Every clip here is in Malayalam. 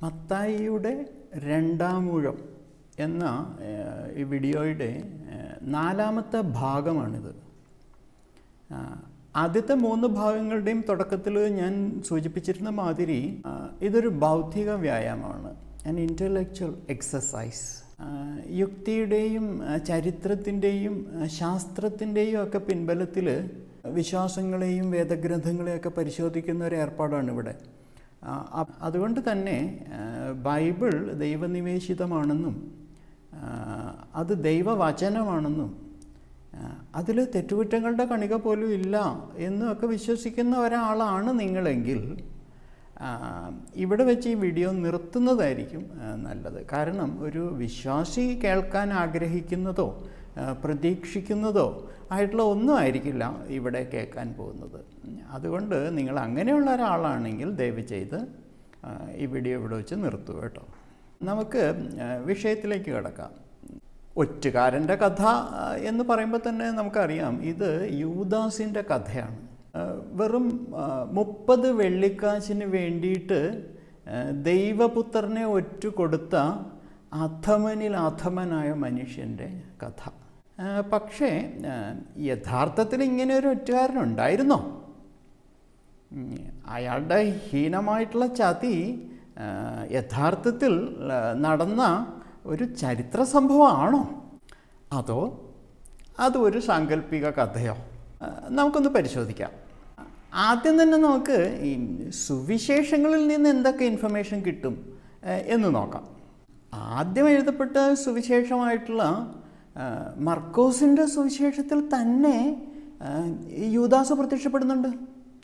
മത്തായിയുടെ രണ്ടാമൂഴം എന്ന ഏഹ്, ഈ വീഡിയോയുടെ ഏഹ്, നാലാമത്തെ ഭാഗമാണിത് ആ, ആദ്യത്തെ മൂന്ന് ഭാഗങ്ങളുടെയും തുടക്കത്തിൽ ഞാൻ സൂചിപ്പിച്ചിരുന്ന മാതിരി ആ, ഇതൊരു ബൗദ്ധിക വ്യായാമമാണ് ആൻ ഇൻ്റലക്ച്വൽ എക്സസൈസ് യുക്തിയുടെയും ആ, ചരിത്രത്തിൻ്റെയും ആ, ശാസ്ത്രത്തിൻ്റെയും ഒക്കെ പിൻബലത്തിൽ വിശ്വാസങ്ങളെയും വേദഗ്രന്ഥങ്ങളെയൊക്കെ പരിശോധിക്കുന്ന ഒരു ഏർപ്പാടാണ് ഇവിടെ ആ, അ- അതുകൊണ്ട് തന്നെ ആ, ബൈബിൾ ദൈവനിവേശിതമാണെന്നും ആ, അത് ദൈവവചനമാണെന്നും അതിൽ തെറ്റുകുറ്റങ്ങളുടെ കണിക പോലും ഇല്ല എന്നും ഒക്കെ വിശ്വസിക്കുന്ന ഒരാളാണ് നിങ്ങളെങ്കിൽ ആ, ഇവിടെ വെച്ച് ഈ വീഡിയോ നിർത്തുന്നതായിരിക്കും ആ, നല്ലത് കാരണം ഒരു വിശ്വാസി കേൾക്കാൻ ആഗ്രഹിക്കുന്നതോ ആ, പ്രതീക്ഷിക്കുന്നതോ ആയിട്ടുള്ള ഒന്നും ആയിരിക്കില്ല ഇവിടെ കേൾക്കാൻ പോകുന്നത് അതുകൊണ്ട് നിങ്ങൾ അങ്ങനെയുള്ള ഒരാളാണെങ്കിൽ ദയവ് ചെയ്ത് ആ, ഈ വീഡിയോ ഇവിടെ വെച്ച് നിർത്തുക കേട്ടോ നമുക്ക് ആ, വിഷയത്തിലേക്ക് കിടക്കാം ഒറ്റുകാരൻ്റെ കഥ ആ, എന്ന് പറയുമ്പോൾ തന്നെ നമുക്കറിയാം ഇത് യൂദാസിൻ്റെ കഥയാണ് ആ, വെറും മുപ്പത് വെള്ളിക്കാശിന് വേണ്ടിയിട്ട് ആ, ദൈവപുത്രനെ ഒറ്റ കൊടുത്ത അധമനിൽ അധമനായ മനുഷ്യൻ്റെ കഥ ആ, പക്ഷേ ആ, യഥാർത്ഥത്തിൽ ഇങ്ങനെ ഒരു ഒറ്റുകാരനുണ്ടായിരുന്നോ ഉം, അയാളുടെ ഹീനമായിട്ടുള്ള ചതി ആ, യഥാർത്ഥത്തിൽ ആ, നടന്ന ഒരു ചരിത്ര സംഭവമാണോ അതോ അതൊരു സാങ്കല്പിക കഥയോ ആ, നമുക്കൊന്ന് പരിശോധിക്കാം ആദ്യം തന്നെ നമുക്ക് ഈ സുവിശേഷങ്ങളിൽ നിന്ന് എന്തൊക്കെ ഇൻഫർമേഷൻ കിട്ടും ആ, എന്ന് നോക്കാം ആദ്യം എഴുതപ്പെട്ട സുവിശേഷമായിട്ടുള്ള ആ, മർക്കോസിൻ്റെ സുവിശേഷത്തിൽ തന്നെ ആ, ഈ യൂദാസ് പ്രത്യക്ഷപ്പെടുന്നുണ്ട്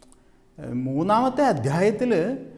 മൂന്നാമത്തെ അധ്യായത്തിൽ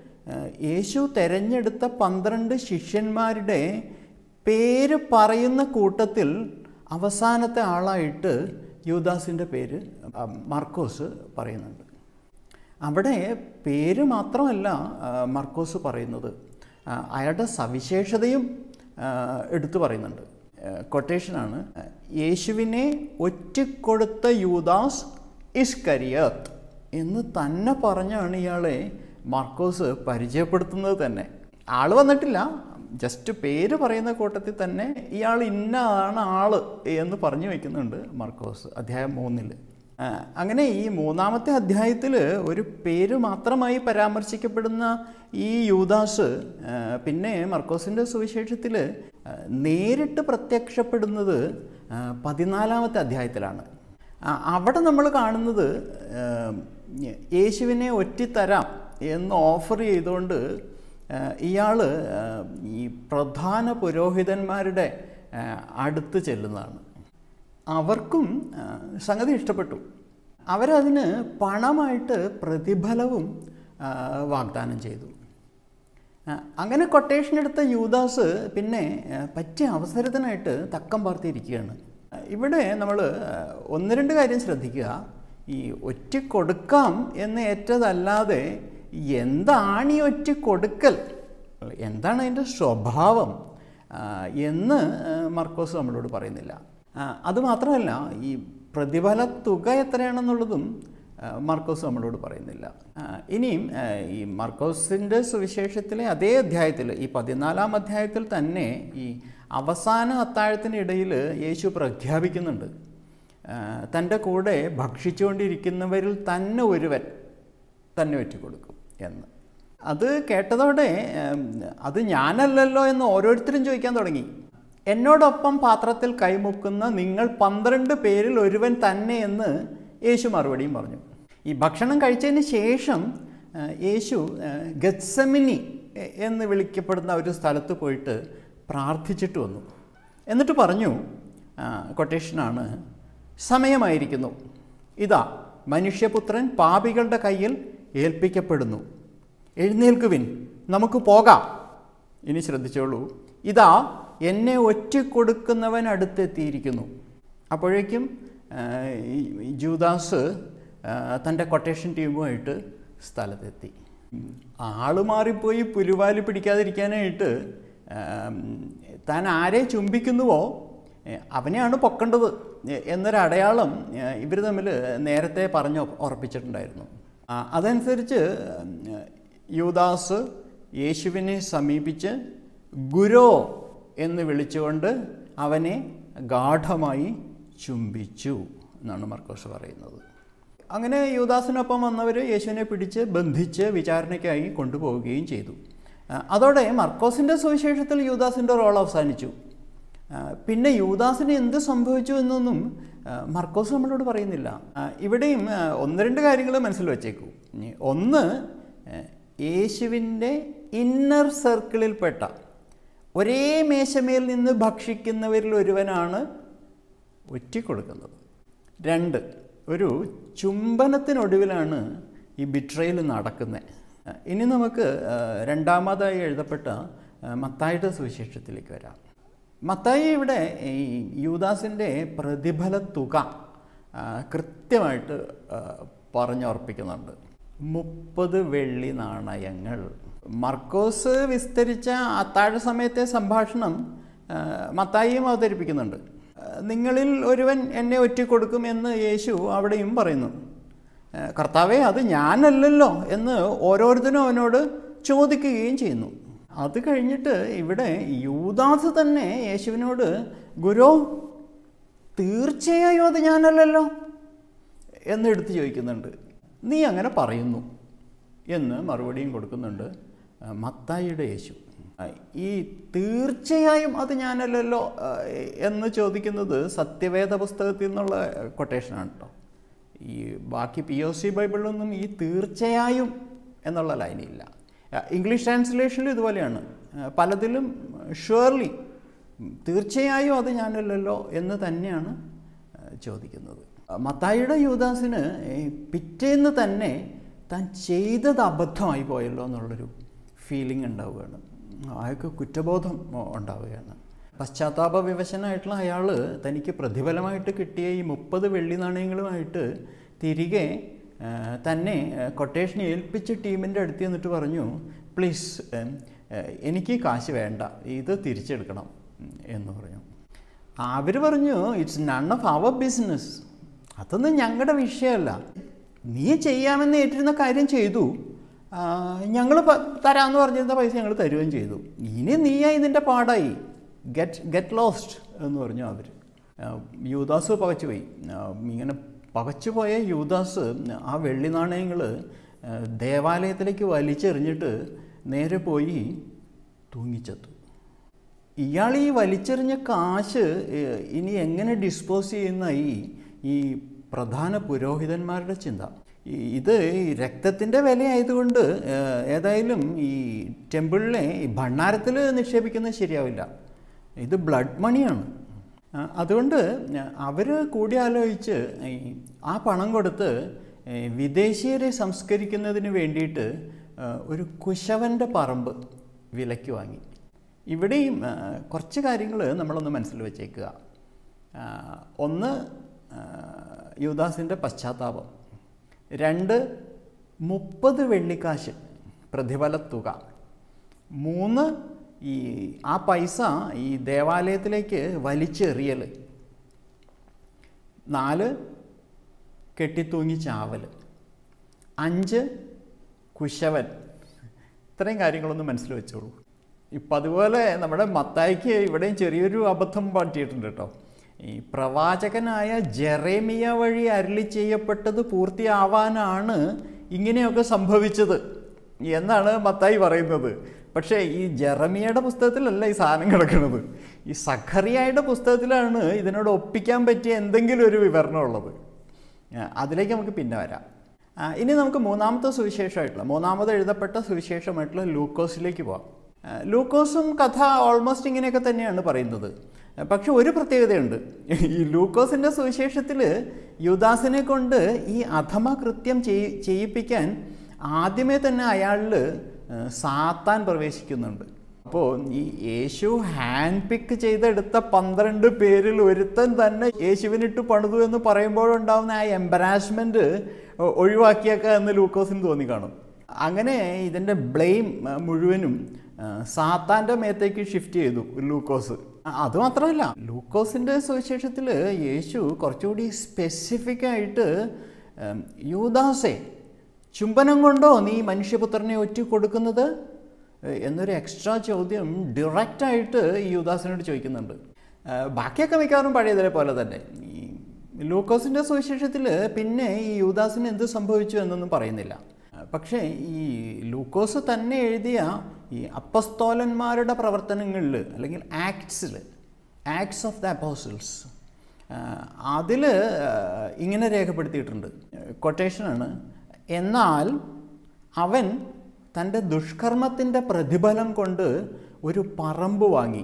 യേശു തെരഞ്ഞെടുത്ത പന്ത്രണ്ട് ശിഷ്യന്മാരുടെ പേര് പറയുന്ന കൂട്ടത്തിൽ അവസാനത്തെ ആളായിട്ട് യൂദാസിൻ്റെ പേര് ആ, മർക്കോസ് പറയുന്നുണ്ട് അവിടെ പേര് മാത്രമല്ല ആ, മർക്കോസ് പറയുന്നത് ആ, അയാളുടെ സവിശേഷതയും ആ, എടുത്തു പറയുന്നുണ്ട് കൊട്ടേഷനാണ് യേശുവിനെ ഒറ്റിക്കൊടുത്ത യൂദാസ് ഇസ്കരിയത്ത് എന്ന് തന്നെ പറഞ്ഞാണ് ഇയാളെ മാർക്കോസ് പരിചയപ്പെടുത്തുന്നത് തന്നെ ആൾ വന്നിട്ടില്ല ജസ്റ്റ് പേര് പറയുന്ന കൂട്ടത്തിൽ തന്നെ ഇയാൾ ഇന്നതാണ് ആള് എന്ന് പറഞ്ഞു വയ്ക്കുന്നുണ്ട് മാർക്കോസ് അധ്യായം മൂന്നിൽ ആ, അങ്ങനെ ഈ മൂന്നാമത്തെ അധ്യായത്തിൽ ഒരു പേര് മാത്രമായി പരാമർശിക്കപ്പെടുന്ന ഈ യൂദാസ് ആ, പിന്നെ മർക്കോസിൻ്റെ സുവിശേഷത്തിൽ ആ, നേരിട്ട് പ്രത്യക്ഷപ്പെടുന്നത് ആ, പതിനാലാമത്തെ അധ്യായത്തിലാണ് ആ, അവിടെ നമ്മൾ കാണുന്നത് ആ, യേശുവിനെ ഒറ്റിത്തരാം എന്ന് ഓഫർ ചെയ്തുകൊണ്ട് ഇയാൾ ഈ പ്രധാന പുരോഹിതന്മാരുടെ ആ, അടുത്ത് ചെല്ലുന്നതാണ് അവർക്കും ആ, സംഗതി ഇഷ്ടപ്പെട്ടു അവരതിന് പണമായിട്ട് പ്രതിഫലവും ആ, വാഗ്ദാനം ചെയ്തു ആ, അങ്ങനെ കൊട്ടേഷൻ എടുത്ത യൂദാസ് പിന്നെ ആ, പറ്റിയ അവസരത്തിനായിട്ട് തക്കം പാർത്തിയിരിക്കുകയാണ് ആ, ഇവിടെ നമ്മൾ ഒന്ന് രണ്ട് കാര്യം ശ്രദ്ധിക്കുക ഈ ഒറ്റ കൊടുക്കാം എന്ന് ഏറ്റതല്ലാതെ എന്താണ് ഈ ഒറ്റ കൊടുക്കൽ എന്താണ് അതിൻ്റെ സ്വഭാവം ആ, എന്ന് ആ, മർക്കോസ് നമ്മളോട് പറയുന്നില്ല ആ, അതുമാത്രമല്ല ഈ പ്രതിഫല തുക എത്രയാണെന്നുള്ളതും ആ, മർക്കോസ് നമ്മളോട് പറയുന്നില്ല ആ, ഇനിയും ആ, ഈ മർക്കോസിൻ്റെ സുവിശേഷത്തിലെ അതേ അധ്യായത്തിൽ ഈ പതിനാലാം അധ്യായത്തിൽ തന്നെ ഈ അവസാന അത്താഴത്തിനിടയിൽ യേശു പ്രഖ്യാപിക്കുന്നുണ്ട് ആ, തൻ്റെ കൂടെ ഭക്ഷിച്ചുകൊണ്ടിരിക്കുന്നവരിൽ തന്നെ ഒരുവൻ തന്നെ വെറ്റിക്കൊടുക്കും എന്ന് അത് കേട്ടതോടെ ഉം, അത് ഞാനല്ലല്ലോ എന്ന് ഓരോരുത്തരും ചോദിക്കാൻ തുടങ്ങി എന്നോടൊപ്പം പാത്രത്തിൽ കൈമുക്കുന്ന നിങ്ങൾ പന്ത്രണ്ട് പേരിൽ ഒരുവൻ തന്നെ എന്ന് യേശു മറുപടിയും പറഞ്ഞു ഈ ഭക്ഷണം കഴിച്ചതിന് ശേഷം ആ, യേശു ആ, ഗത്സമിനി എ- എന്ന് വിളിക്കപ്പെടുന്ന ഒരു സ്ഥലത്ത് പോയിട്ട് പ്രാർത്ഥിച്ചിട്ട് വന്നു എന്നിട്ട് പറഞ്ഞു ആ, കൊട്ടേഷനാണ് സമയമായിരിക്കുന്നു ഇതാ മനുഷ്യപുത്രൻ പാപികളുടെ കയ്യിൽ ഏൽപ്പിക്കപ്പെടുന്നു എഴുന്നേൽക്കുവിൻ നമുക്ക് പോകാം ഇനി ശ്രദ്ധിച്ചോളൂ ഇതാ എന്നെ ഒറ്റ കൊടുക്കുന്നവൻ അടുത്തെത്തിയിരിക്കുന്നു അപ്പോഴേക്കും ആ, ഈ ഈ ജൂദാസ് ആ, തൻ്റെ കൊട്ടേഷൻ ടീമുമായിട്ട് സ്ഥലത്തെത്തി ഉം. ആള് മാറിപ്പോയി പുലുവാലി പിടിക്കാതിരിക്കാനായിട്ട് ആം, താൻ ആരെ ചുംബിക്കുന്നുവോ ഏ, അവനെയാണ് പൊക്കേണ്ടത് എ- എന്നൊരടയാളം ഇവർ തമ്മിൽ നേരത്തെ പറഞ്ഞ് ഉറപ്പിച്ചിട്ടുണ്ടായിരുന്നു ആ, അതനുസരിച്ച് ഉം, യൂദാസ് യേശുവിനെ സമീപിച്ച് ഗുരോ എന്ന് വിളിച്ചുകൊണ്ട് അവനെ ഗാഠമായി ചുംബിച്ചു എന്നാണ് മർക്കോസ് പറയുന്നത് അങ്ങനെ യൂദാസിനൊപ്പം വന്നവർ യേശുവിനെ പിടിച്ച് ബന്ധിച്ച് വിചാരണയ്ക്കായി കൊണ്ടുപോവുകയും ചെയ്തു ആ, അതോടെ മർക്കോസിൻ്റെ സുവിശേഷത്തിൽ യൂദാസിൻ്റെ റോൾ അവസാനിച്ചു ആ, പിന്നെ യൂദാസിന് എന്ത് സംഭവിച്ചു എന്നൊന്നും ആ, മർക്കോസ് നമ്മളോട് പറയുന്നില്ല ആ, ഇവിടെയും ആ, ഒന്ന് രണ്ട് കാര്യങ്ങൾ മനസ്സിൽ വെച്ചേക്കൂ ഇനി ഒന്ന് ആ, യേശുവിൻ്റെ ഇന്നർ സർക്കിളിൽപ്പെട്ട ഒരേ മേശമേൽ നിന്ന് ഭക്ഷിക്കുന്നവരിൽ ഒരുവനാണ് ഒറ്റിക്കൊടുക്കുന്നത് രണ്ട് ഒരു ചുംബനത്തിനൊടുവിലാണ് ഈ ബിട്രയിൽ നടക്കുന്നത് ഇനി നമുക്ക് ആ, രണ്ടാമതായി എഴുതപ്പെട്ട ആ, മത്തായിയുടെ സുവിശേഷത്തിലേക്ക് വരാം മത്തായി ഇവിടെ ഈ യൂദാസിൻ്റെ പ്രതിഫല തുക ആ, കൃത്യമായിട്ട് ആ, പറഞ്ഞുറപ്പിക്കുന്നുണ്ട് മുപ്പത് വെള്ളി നാണയങ്ങൾ മർക്കോസ് വിസ്തരിച്ച അത്താഴ സമയത്തെ സംഭാഷണം ആ, മത്തായിയും അവതരിപ്പിക്കുന്നുണ്ട് ആ, നിങ്ങളിൽ ഒരുവൻ എന്നെ ഒറ്റിക്കൊടുക്കും എന്ന് യേശു അവിടെയും പറയുന്നു ആ, കർത്താവേ അത് ഞാനല്ലല്ലോ എന്ന് ഓരോരുത്തരും അവനോട് ചോദിക്കുകയും ചെയ്യുന്നു അത് കഴിഞ്ഞിട്ട് ഇവിടെ യൂദാസ് തന്നെ യേശുവിനോട് ഗുരു തീർച്ചയായും അത് ഞാനല്ലല്ലോ എന്ന് എടുത്ത് ചോദിക്കുന്നുണ്ട് നീ അങ്ങനെ പറയുന്നു എന്ന് മറുപടിയും കൊടുക്കുന്നുണ്ട് ആ, മത്തായിയുടെ യേശു ആ, ഈ തീർച്ചയായും അത് ഞാനല്ലല്ലോ ആ, എന്ന് ചോദിക്കുന്നത് സത്യവേദ പുസ്തകത്തിൽ നിന്നുള്ള കൊട്ടേഷനാണ് കേട്ടോ ഈ ബാക്കി പി ഒ സി ബൈബിളിലൊന്നും ഈ തീർച്ചയായും എന്നുള്ള ലൈനില്ല ആ, ഇംഗ്ലീഷ് ട്രാൻസ്ലേഷനിലും ഇതുപോലെയാണ് ആ, പലതിലും ഷുവർലി തീർച്ചയായും അത് ഞാനല്ലല്ലോ എന്ന് തന്നെയാണ് ആ, ചോദിക്കുന്നത് ആ, മത്തായിയുടെ യൂദാസിന് ഈ പിറ്റേന്ന് തന്നെ താൻ ചെയ്തത് അബദ്ധമായി പോയല്ലോ എന്നുള്ളൊരു ഫീലിംഗ് ഉണ്ടാവുകയാണ് അയാൾക്ക് കുറ്റബോധം ഉണ്ടാവുകയാണ് പശ്ചാത്താപ വിവശനായിട്ടുള്ള അയാൾ തനിക്ക് പ്രതിഫലമായിട്ട് കിട്ടിയ ഈ മുപ്പത് വെള്ളി നാണയങ്ങളുമായിട്ട് തിരികെ ആ, തന്നെ കൊട്ടേഷൻ ഏൽപ്പിച്ച ടീമിൻ്റെ അടുത്ത് എന്നിട്ട് പറഞ്ഞു പ്ലീസ് എനിക്ക് ഈ കാശ് വേണ്ട ഇത് തിരിച്ചെടുക്കണം ഉം, എന്ന് പറഞ്ഞു അവർ പറഞ്ഞു it's none of our business അതൊന്നും ഞങ്ങളുടെ വിഷയമല്ല നീ ചെയ്യാമെന്ന് ഏറ്റിരുന്ന കാര്യം ചെയ്തു ഞങ്ങൾ തരാമെന്ന് പറഞ്ഞിരുന്ന പൈസ ഞങ്ങൾ തരുകയും ചെയ്തു ഇനി നീയാ ഇതിൻ്റെ പാടായി ഗെറ്റ് ഗെറ്റ് ലോസ്റ്റ് എന്ന് പറഞ്ഞു അവർ യൂദാസ് പകച്ചുപോയി ആ, ഇങ്ങനെ പകച്ചുപോയ യൂദാസ് ആ വെള്ളി നാണയങ്ങൾ ദേവാലയത്തിലേക്ക് വലിച്ചെറിഞ്ഞിട്ട് നേരെ പോയി തൂങ്ങിച്ചത്തു ഇയാൾ ഈ വലിച്ചെറിഞ്ഞ കാശ് ഏഹ്, ഇനി എങ്ങനെ ഡിസ്പോസ് ചെയ്യുന്നായി ഈ പ്രധാന പുരോഹിതന്മാരുടെ ചിന്ത ഈ- ഇത് ഈ രക്തത്തിൻ്റെ വിലയായതുകൊണ്ട് ഏഹ്, ഏതായാലും ഈ ടെമ്പിളിനെ ഈ ഭണ്ണാരത്തിൽ നിക്ഷേപിക്കുന്നത് ശരിയാവില്ല ഇത് ബ്ലഡ് മണിയാണ് ആ, അതുകൊണ്ട് അവർ കൂടിയാലോചിച്ച് ഈ ആ പണം കൊടുത്ത് ഈ വിദേശീയരെ സംസ്കരിക്കുന്നതിന് വേണ്ടിയിട്ട് ആ, ഒരു കുശവൻ്റെ പറമ്പ് വിലയ്ക്ക് വാങ്ങി ഇവിടെയും ആ, കുറച്ച് കാര്യങ്ങൾ നമ്മളൊന്ന് മനസ്സിൽ വെച്ചേക്കുക ആ, ഒന്ന് ആ, യൂദാസിൻ്റെ പശ്ചാത്താപം രണ്ട് മുപ്പത് വെള്ളിക്കാശ് പ്രതിഫല തുക മൂന്ന് ഈ ആ പൈസ ഈ ദേവാലയത്തിലേക്ക് വലിച്ചെറിയൽ നാല് കെട്ടിത്തൂങ്ങി ചാവൽ അഞ്ച് കുശവൻ ഇത്രയും കാര്യങ്ങളൊന്ന് മനസ്സിൽ വെച്ചോളൂ ഇപ്പം അതുപോലെ നമ്മുടെ മത്തായിക്ക് ഇവിടെയും ചെറിയൊരു അബദ്ധം പറ്റിയിട്ടുണ്ട് കേട്ടോ ഈ പ്രവാചകനായ ജെറേമിയ വഴി അരളി ചെയ്യപ്പെട്ടത് പൂർത്തിയാവാനാണ് ഇങ്ങനെയൊക്കെ സംഭവിച്ചത് എന്നാണ് മത്തായി പറയുന്നത് പക്ഷേ ഈ ജെറമിയയുടെ പുസ്തകത്തിലല്ല ഈ സാധനം കിടക്കുന്നത് ഈ സഖറിയായുടെ പുസ്തകത്തിലാണ് ഇതിനോട് ഒപ്പിക്കാൻ പറ്റിയ എന്തെങ്കിലും ഒരു വിവരണം ഉള്ളത് ആ, അതിലേക്ക് നമുക്ക് പിന്നെ വരാം ആ, ഇനി നമുക്ക് മൂന്നാമത്തെ സുവിശേഷമായിട്ടുള്ള മൂന്നാമത് എഴുതപ്പെട്ട സുവിശേഷമായിട്ടുള്ള ലൂക്കോസിലേക്ക് പോവാം ആ, ലൂക്കോസും കഥ ഓൾമോസ്റ്റ് ഇങ്ങനെയൊക്കെ തന്നെയാണ് പറയുന്നത് ആ, പക്ഷെ ഒരു പ്രത്യേകതയുണ്ട് ഈ ലൂക്കോസിൻ്റെ സുവിശേഷത്തിൽ യുദാസിനെ കൊണ്ട് ഈ അധമ കൃത്യം ചെയ് ചെയ്യിപ്പിക്കാൻ ആദ്യമേ തന്നെ അയാളിൽ സാത്താൻ പ്രവേശിക്കുന്നുണ്ട് അപ്പോൾ ഈ യേശു ഹാൻഡ് പിക്ക് ചെയ്തെടുത്ത പന്ത്രണ്ട് പേരിൽ ഒരുത്തൻ തന്നെ യേശുവിനിട്ട് പണിതു എന്ന് പറയുമ്പോഴുണ്ടാവുന്ന ആ എംബറാസ്മെൻറ്റ് ഒഴിവാക്കിയേക്കുക എന്ന് ലൂക്കോസിന് തോന്നി കാണും അങ്ങനെ ഇതിൻ്റെ ബ്ലെയിം മുഴുവനും ആ, സാത്താൻ്റെ മേത്തേക്ക് ഷിഫ്റ്റ് ചെയ്തു ലൂക്കോസ് ആ, അതുമാത്രമല്ല ലൂക്കോസിൻ്റെ സുവിശേഷത്തിൽ യേശു കുറച്ചുകൂടി സ്പെസിഫിക് ആയിട്ട് ഉം, യൂദാസെ ചുംബനം കൊണ്ടോ നീ മനുഷ്യപുത്രനെ ഒറ്റ കൊടുക്കുന്നത് എന്നൊരു എക്സ്ട്രാ ചോദ്യം ഡയറക്റ്റായിട്ട് ഈ യുദാസിനോട് ചോദിക്കുന്നുണ്ട് ആ, ബാക്കിയൊക്കെ മിക്കവാറും പഴയതിലെ പോലെ തന്നെ ഈ ലൂക്കോസിൻ്റെ സുവിശേഷത്തിൽ പിന്നെ ഈ യൂദാസിന് എന്ത് സംഭവിച്ചു എന്നൊന്നും പറയുന്നില്ല പക്ഷേ ഈ ലൂക്കോസ് തന്നെ എഴുതിയ ഈ അപ്പസ്തോലന്മാരുടെ പ്രവർത്തനങ്ങളിൽ അല്ലെങ്കിൽ ആക്ട്സിൽ ആക്ട്സ് ഓഫ് ദ അപ്പോസിൽസ് അതിൽ ഇങ്ങനെ രേഖപ്പെടുത്തിയിട്ടുണ്ട് കൊട്ടേഷനാണ് എന്നാൽ അവൻ തൻ്റെ ദുഷ്കർമ്മത്തിൻ്റെ പ്രതിഫലം കൊണ്ട് ഒരു പറമ്പ് വാങ്ങി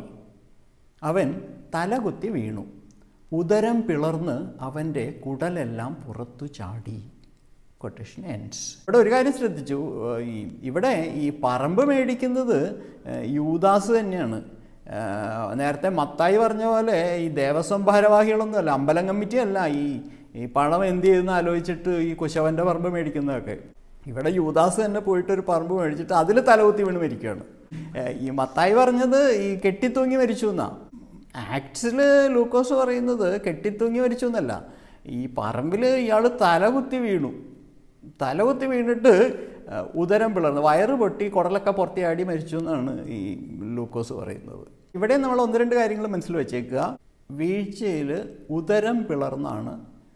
അവൻ തലകുത്തി വീണു ഉദരം പിളർന്ന് അവൻ്റെ കുടലെല്ലാം പുറത്തു ചാടി കൊട്ടേഷൻ എൻഡ്സ് ഇവിടെ ഒരു കാര്യം ശ്രദ്ധിച്ചു ഏഹ് ഈ ഇവിടെ ഈ പറമ്പ് മേടിക്കുന്നത് ഏഹ് യൂദാസ് തന്നെയാണ് ഏഹ് നേരത്തെ മത്തായി പറഞ്ഞ പോലെ ഈ ദേവസ്വം ഭാരവാഹികളൊന്നുമല്ല അമ്പലം കമ്മിറ്റി അല്ല ഈ ഈ പണം എന്ത് ചെയ്യുന്ന ആലോചിച്ചിട്ട് ഈ കുശവൻ്റെ പറമ്പ് മേടിക്കുന്നതൊക്കെ ഇവിടെ യൂദാസ് തന്നെ പോയിട്ട് ഒരു പറമ്പ് മേടിച്ചിട്ട് അതിൽ തലകുത്തി വീണ് മരിക്കുകയാണ് ഏഹ് ഈ മത്തായി പറഞ്ഞത് ഈ കെട്ടിത്തൂങ്ങി മരിച്ചു എന്നാ ആക്ട്സിൽ ലൂക്കോസ് പറയുന്നത് കെട്ടിത്തൂങ്ങി മരിച്ചു എന്നല്ല ഈ പറമ്പിൽ ഇയാൾ തലകുത്തി വീണു തലകുത്തി വീണിട്ട് ആ, ഉദരം പിളർന്നു വയറ് പൊട്ടി കുടലൊക്കെ പുറത്തിയാടി മരിച്ചു എന്നാണ് ഈ ലൂക്കോസ് പറയുന്നത് ഇവിടെ നമ്മൾ ഒന്ന് രണ്ട് കാര്യങ്ങൾ മനസ്സിൽ വെച്ചേക്കുക വീഴ്ചയിൽ ഉദരം പിളർന്നാണ്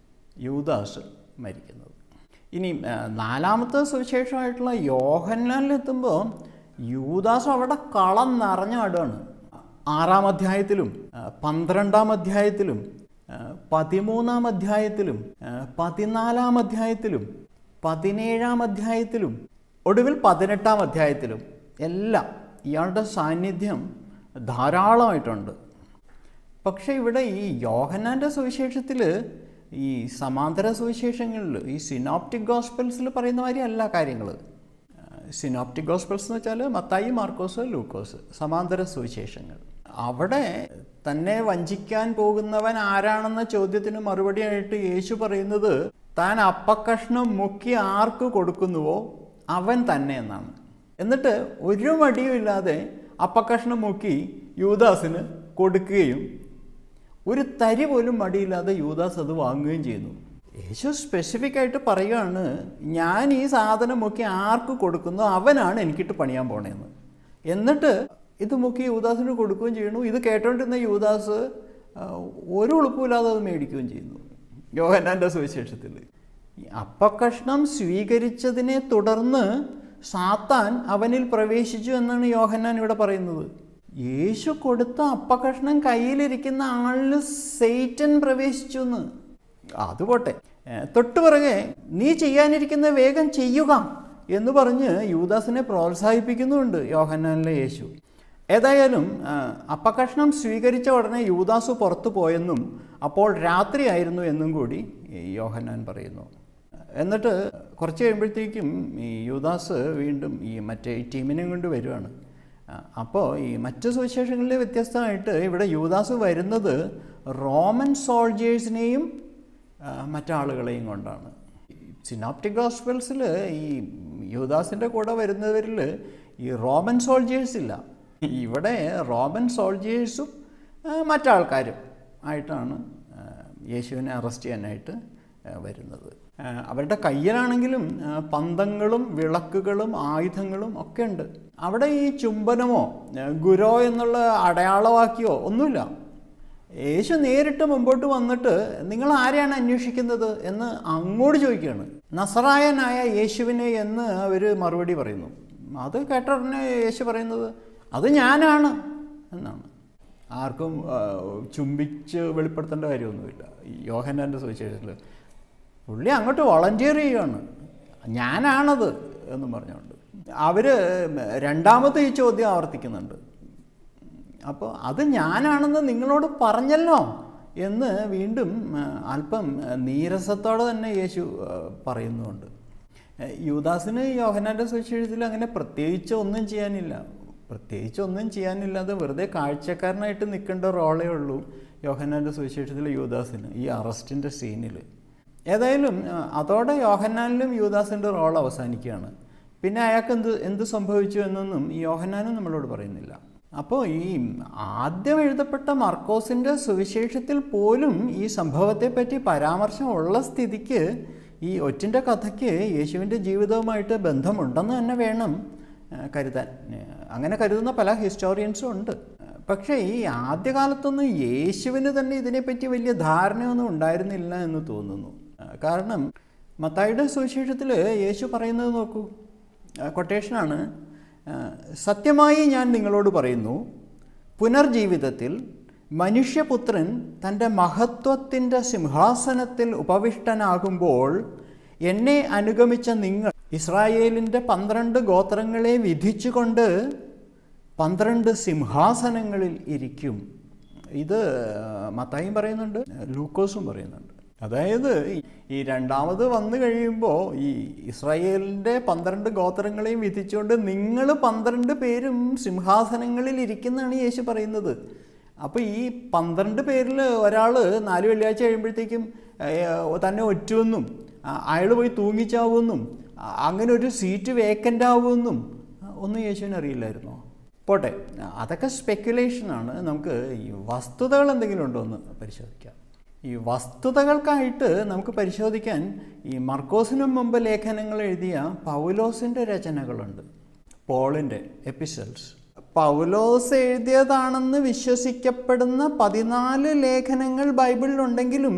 യൂദാസ് മരിക്കുന്നത് ഇനി ആ, നാലാമത്തെ സുവിശേഷമായിട്ടുള്ള യോഹന്നാനിലെത്തുമ്പോൾ യൂദാസ് അവിടെ കളം നിറഞ്ഞാടുകയാണ് ആറാം അധ്യായത്തിലും ആ, പന്ത്രണ്ടാം അധ്യായത്തിലും ആ, പതിമൂന്നാം അധ്യായത്തിലും ആ, പതിനാലാം അധ്യായത്തിലും പതിനേഴാം അധ്യായത്തിലും ഒടുവിൽ പതിനെട്ടാം അധ്യായത്തിലും എല്ലാം ഇയാളുടെ സാന്നിധ്യം ധാരാളമായിട്ടുണ്ട് പക്ഷേ ഇവിടെ ഈ യോഹന്നാൻ്റെ സുവിശേഷത്തിൽ ഈ സമാന്തര സുവിശേഷങ്ങളിൽ ഈ സിനോപ്റ്റിക് ഗോസ്പെൽസിൽ പറയുന്ന മാതിരി അല്ല കാര്യങ്ങൾ സിനോപ്റ്റിക് ഗോസ്പെൽസ് എന്ന് വെച്ചാൽ മത്തായി മാർക്കോസ് ലൂക്കോസ് സമാന്തര സുവിശേഷങ്ങൾ അവിടെ തന്നെ വഞ്ചിക്കാൻ പോകുന്നവൻ ആരാണെന്ന ചോദ്യത്തിന് മറുപടിയായിട്ട് യേശു പറയുന്നത് താൻ അപ്പക്കഷ്ണം മുക്കി ആർക്ക് കൊടുക്കുന്നുവോ അവൻ തന്നെ എന്നാണ് എന്നിട്ട് ഒരു മടിയുമില്ലാതെ അപ്പക്കഷ്ണം മുക്കി യൂദാസിന് കൊടുക്കുകയും ഒരു തരി പോലും മടിയില്ലാതെ യൂദാസ് അത് വാങ്ങുകയും ചെയ്യുന്നു യേശു സ്പെസിഫിക് ആയിട്ട് പറയുകയാണ് ഞാൻ ഈ സാധനം മുക്കി ആർക്ക് കൊടുക്കുന്നു അവനാണ് എനിക്കിട്ട് പണിയാൻ പോണേന്ന് എന്നിട്ട് ഇത് മുക്കി യൂദാസിന് കൊടുക്കുകയും ചെയ്യുന്നു ഇത് കേട്ടോണ്ടിരുന്ന യൂദാസ് ആ, ഒരു ഉളുപ്പുമില്ലാതെ അത് മേടിക്കുകയും ചെയ്യുന്നു യോഹന്നാൻ്റെ സുവിശേഷത്തിൽ ഈ അപ്പക്കഷ്ണം സ്വീകരിച്ചതിനെ തുടർന്ന് സാത്താൻ അവനിൽ പ്രവേശിച്ചു എന്നാണ് യോഹന്നാൻ ഇവിടെ പറയുന്നത് യേശു കൊടുത്ത അപ്പക്കഷ്ണം കയ്യിലിരിക്കുന്ന ആളിൽ സെയ്റ്റൻ പ്രവേശിച്ചു എന്ന് അത് പോട്ടെ ഏ, തൊട്ടു പിറകെ നീ ചെയ്യാനിരിക്കുന്ന വേഗം ചെയ്യുക എന്ന് പറഞ്ഞ് യൂദാസിനെ പ്രോത്സാഹിപ്പിക്കുന്നുമുണ്ട് യോഹന്നാനിലെ യേശു ഏതായാലും ആ, അപ്പക്കഷ്ണം സ്വീകരിച്ച ഉടനെ യൂദാസ് പുറത്തു പോയെന്നും അപ്പോൾ രാത്രിയായിരുന്നു എന്നും കൂടി ഈ യോഹന്നാൻ പറയുന്നു എന്നിട്ട് കുറച്ച് കഴിയുമ്പോഴത്തേക്കും ഈ യൂദാസ് വീണ്ടും ഈ മറ്റേ ഈ ടീമിനെയും കൊണ്ട് വരുവാണ് അപ്പോൾ ഈ മറ്റ് സുവിശേഷങ്ങളിൽ വ്യത്യസ്തമായിട്ട് ഇവിടെ യൂദാസ് വരുന്നത് റോമൻ സോൾജേഴ്സിനെയും ആ, മറ്റാളുകളെയും കൊണ്ടാണ് സിനോപ്റ്റിക് ഗോസ്പൽസിൽ ഈ യൂദാസിൻ്റെ കൂടെ വരുന്നവരിൽ ഈ റോമൻ സോൾജേഴ്സ് ഇല്ല ഇവിടെ റോമൻ സോൾജേഴ്സും ആ, മറ്റാൾക്കാരും ആയിട്ടാണ് ആ, യേശുവിനെ അറസ്റ്റ് ചെയ്യാനായിട്ട് ആ, വരുന്നത് ആ, അവരുടെ കയ്യിലാണെങ്കിലും ആ, പന്തങ്ങളും വിളക്കുകളും ആയുധങ്ങളും ഒക്കെ ഉണ്ട് അവിടെ ഈ ചുംബനമോ ആ, ഗുരോ എന്നുള്ള അടയാളവാക്കിയോ ഒന്നുമില്ല യേശു നേരിട്ട് മുമ്പോട്ട് വന്നിട്ട് നിങ്ങൾ ആരെയാണ് അന്വേഷിക്കുന്നത് എന്ന് അങ്ങോട്ട് ചോദിക്കുകയാണ് നസറായനായ യേശുവിനെ എന്ന് അവർ മറുപടി പറയുന്നു അത് കേട്ട ഉടനെ യേശു പറയുന്നത് അത് ഞാനാണ് എന്നാണ് ആർക്കും ആ, ചുംബിച്ച് വെളിപ്പെടുത്തേണ്ട കാര്യമൊന്നുമില്ല ഈ യോഹന്നാൻ്റെ സുവിശേഷത്തിൽ പുള്ളി അങ്ങോട്ട് വളണ്ടിയർ ചെയ്യുകയാണ് ഞാനാണത് എന്ന് പറഞ്ഞുകൊണ്ട് അവർ രണ്ടാമത് ഈ ചോദ്യം ആവർത്തിക്കുന്നുണ്ട് അപ്പോൾ അത് ഞാനാണെന്ന് നിങ്ങളോട് പറഞ്ഞല്ലോ എന്ന് വീണ്ടും ആ, അല്പം ആ, നീരസത്തോടെ തന്നെ യേശു ആ, പറയുന്നുണ്ട് ആ, യൂദാസിന് യോഹനാൻ്റെ സുവിശേഷത്തിൽ അങ്ങനെ പ്രത്യേകിച്ച് ഒന്നും ചെയ്യാനില്ല പ്രത്യേകിച്ച് ഒന്നും ചെയ്യാനില്ലാതെ വെറുതെ കാഴ്ചക്കാരനായിട്ട് നിൽക്കേണ്ട റോളേ ഉള്ളൂ യോഹന്നാൻ്റെ സുവിശേഷത്തിൽ യൂദാസിന് ഈ അറസ്റ്റിൻ്റെ സീനിൽ ഏതായാലും ആ, അതോടെ യോഹന്നാനിലും യൂദാസിൻ്റെ റോൾ അവസാനിക്കുകയാണ് പിന്നെ അയാൾക്ക് എന്ത് എന്ത് സംഭവിച്ചു എന്നൊന്നും ഈ യോഹന്നാനും നമ്മളോട് പറയുന്നില്ല അപ്പോൾ ഈ ആദ്യം എഴുതപ്പെട്ട മർക്കോസിൻ്റെ സുവിശേഷത്തിൽ പോലും ഈ സംഭവത്തെപ്പറ്റി പരാമർശമുള്ള സ്ഥിതിക്ക് ഈ ഒറ്റിൻ്റെ കഥയ്ക്ക് യേശുവിൻ്റെ ജീവിതവുമായിട്ട് ബന്ധമുണ്ടെന്ന് തന്നെ വേണം ആ, കരുതാൻ ആ, അങ്ങനെ കരുതുന്ന പല ഹിസ്റ്റോറിയൻസും ഉണ്ട് പക്ഷേ ഈ ആദ്യകാലത്തൊന്നും യേശുവിന് തന്നെ ഇതിനെപ്പറ്റി വലിയ ധാരണയൊന്നും ഉണ്ടായിരുന്നില്ല എന്ന് തോന്നുന്നു ആ, കാരണം മത്തായിയുടെ സുവിശേഷത്തിൽ യേശു പറയുന്നത് നോക്കൂ കൊട്ടേഷനാണ് സത്യമായി ഞാൻ നിങ്ങളോട് പറയുന്നു പുനർജീവിതത്തിൽ മനുഷ്യപുത്രൻ തൻ്റെ മഹത്വത്തിൻ്റെ സിംഹാസനത്തിൽ ഉപവിഷ്ടനാകുമ്പോൾ എന്നെ അനുഗമിച്ച നിങ്ങൾ ഇസ്രായേലിൻ്റെ പന്ത്രണ്ട് ഗോത്രങ്ങളെ വിധിച്ചുകൊണ്ട് പന്ത്രണ്ട് സിംഹാസനങ്ങളിൽ ഇരിക്കും ഇത് മത്തായും പറയുന്നുണ്ട് ലൂക്കോസും പറയുന്നുണ്ട് അതായത് ഈ- ഈ രണ്ടാമത് വന്നു കഴിയുമ്പോൾ ഈ ഇസ്രായേലിൻ്റെ പന്ത്രണ്ട് ഗോത്രങ്ങളെയും വിധിച്ചുകൊണ്ട് നിങ്ങൾ പന്ത്രണ്ട് പേരും സിംഹാസനങ്ങളിൽ ഇരിക്കുന്നതാണ് യേശു പറയുന്നത് അപ്പോൾ ഈ പന്ത്രണ്ട് പേരിൽ ഒരാൾ നാല് വെള്ളിയാഴ്ച കഴിയുമ്പോഴത്തേക്കും ഏഹ്, തന്നെ ഒറ്റുമെന്നും അയാൾ പോയി തൂങ്ങിച്ചാവുമെന്നും അ- അങ്ങനെ ഒരു സീറ്റ് വേക്കൻ്റ് ആവുമെന്നും ഒന്നും യേശുവിന് അറിയില്ലായിരുന്നോ പോട്ടെ അതൊക്കെ സ്പെക്കുലേഷനാണ് നമുക്ക് ഈ വസ്തുതകൾ എന്തെങ്കിലും ഉണ്ടോ എന്ന് പരിശോധിക്കാം ഈ വസ്തുതകൾക്കായിട്ട് നമുക്ക് പരിശോധിക്കാൻ ഈ മർക്കോസിനും മുമ്പ് ലേഖനങ്ങൾ എഴുതിയ പൗലോസിൻ്റെ രചനകളുണ്ട് പോളിൻ്റെ എപ്പിസൽസ് പൗലോസ് എഴുതിയതാണെന്ന് വിശ്വസിക്കപ്പെടുന്ന പതിനാല് ലേഖനങ്ങൾ ബൈബിളിലുണ്ടെങ്കിലും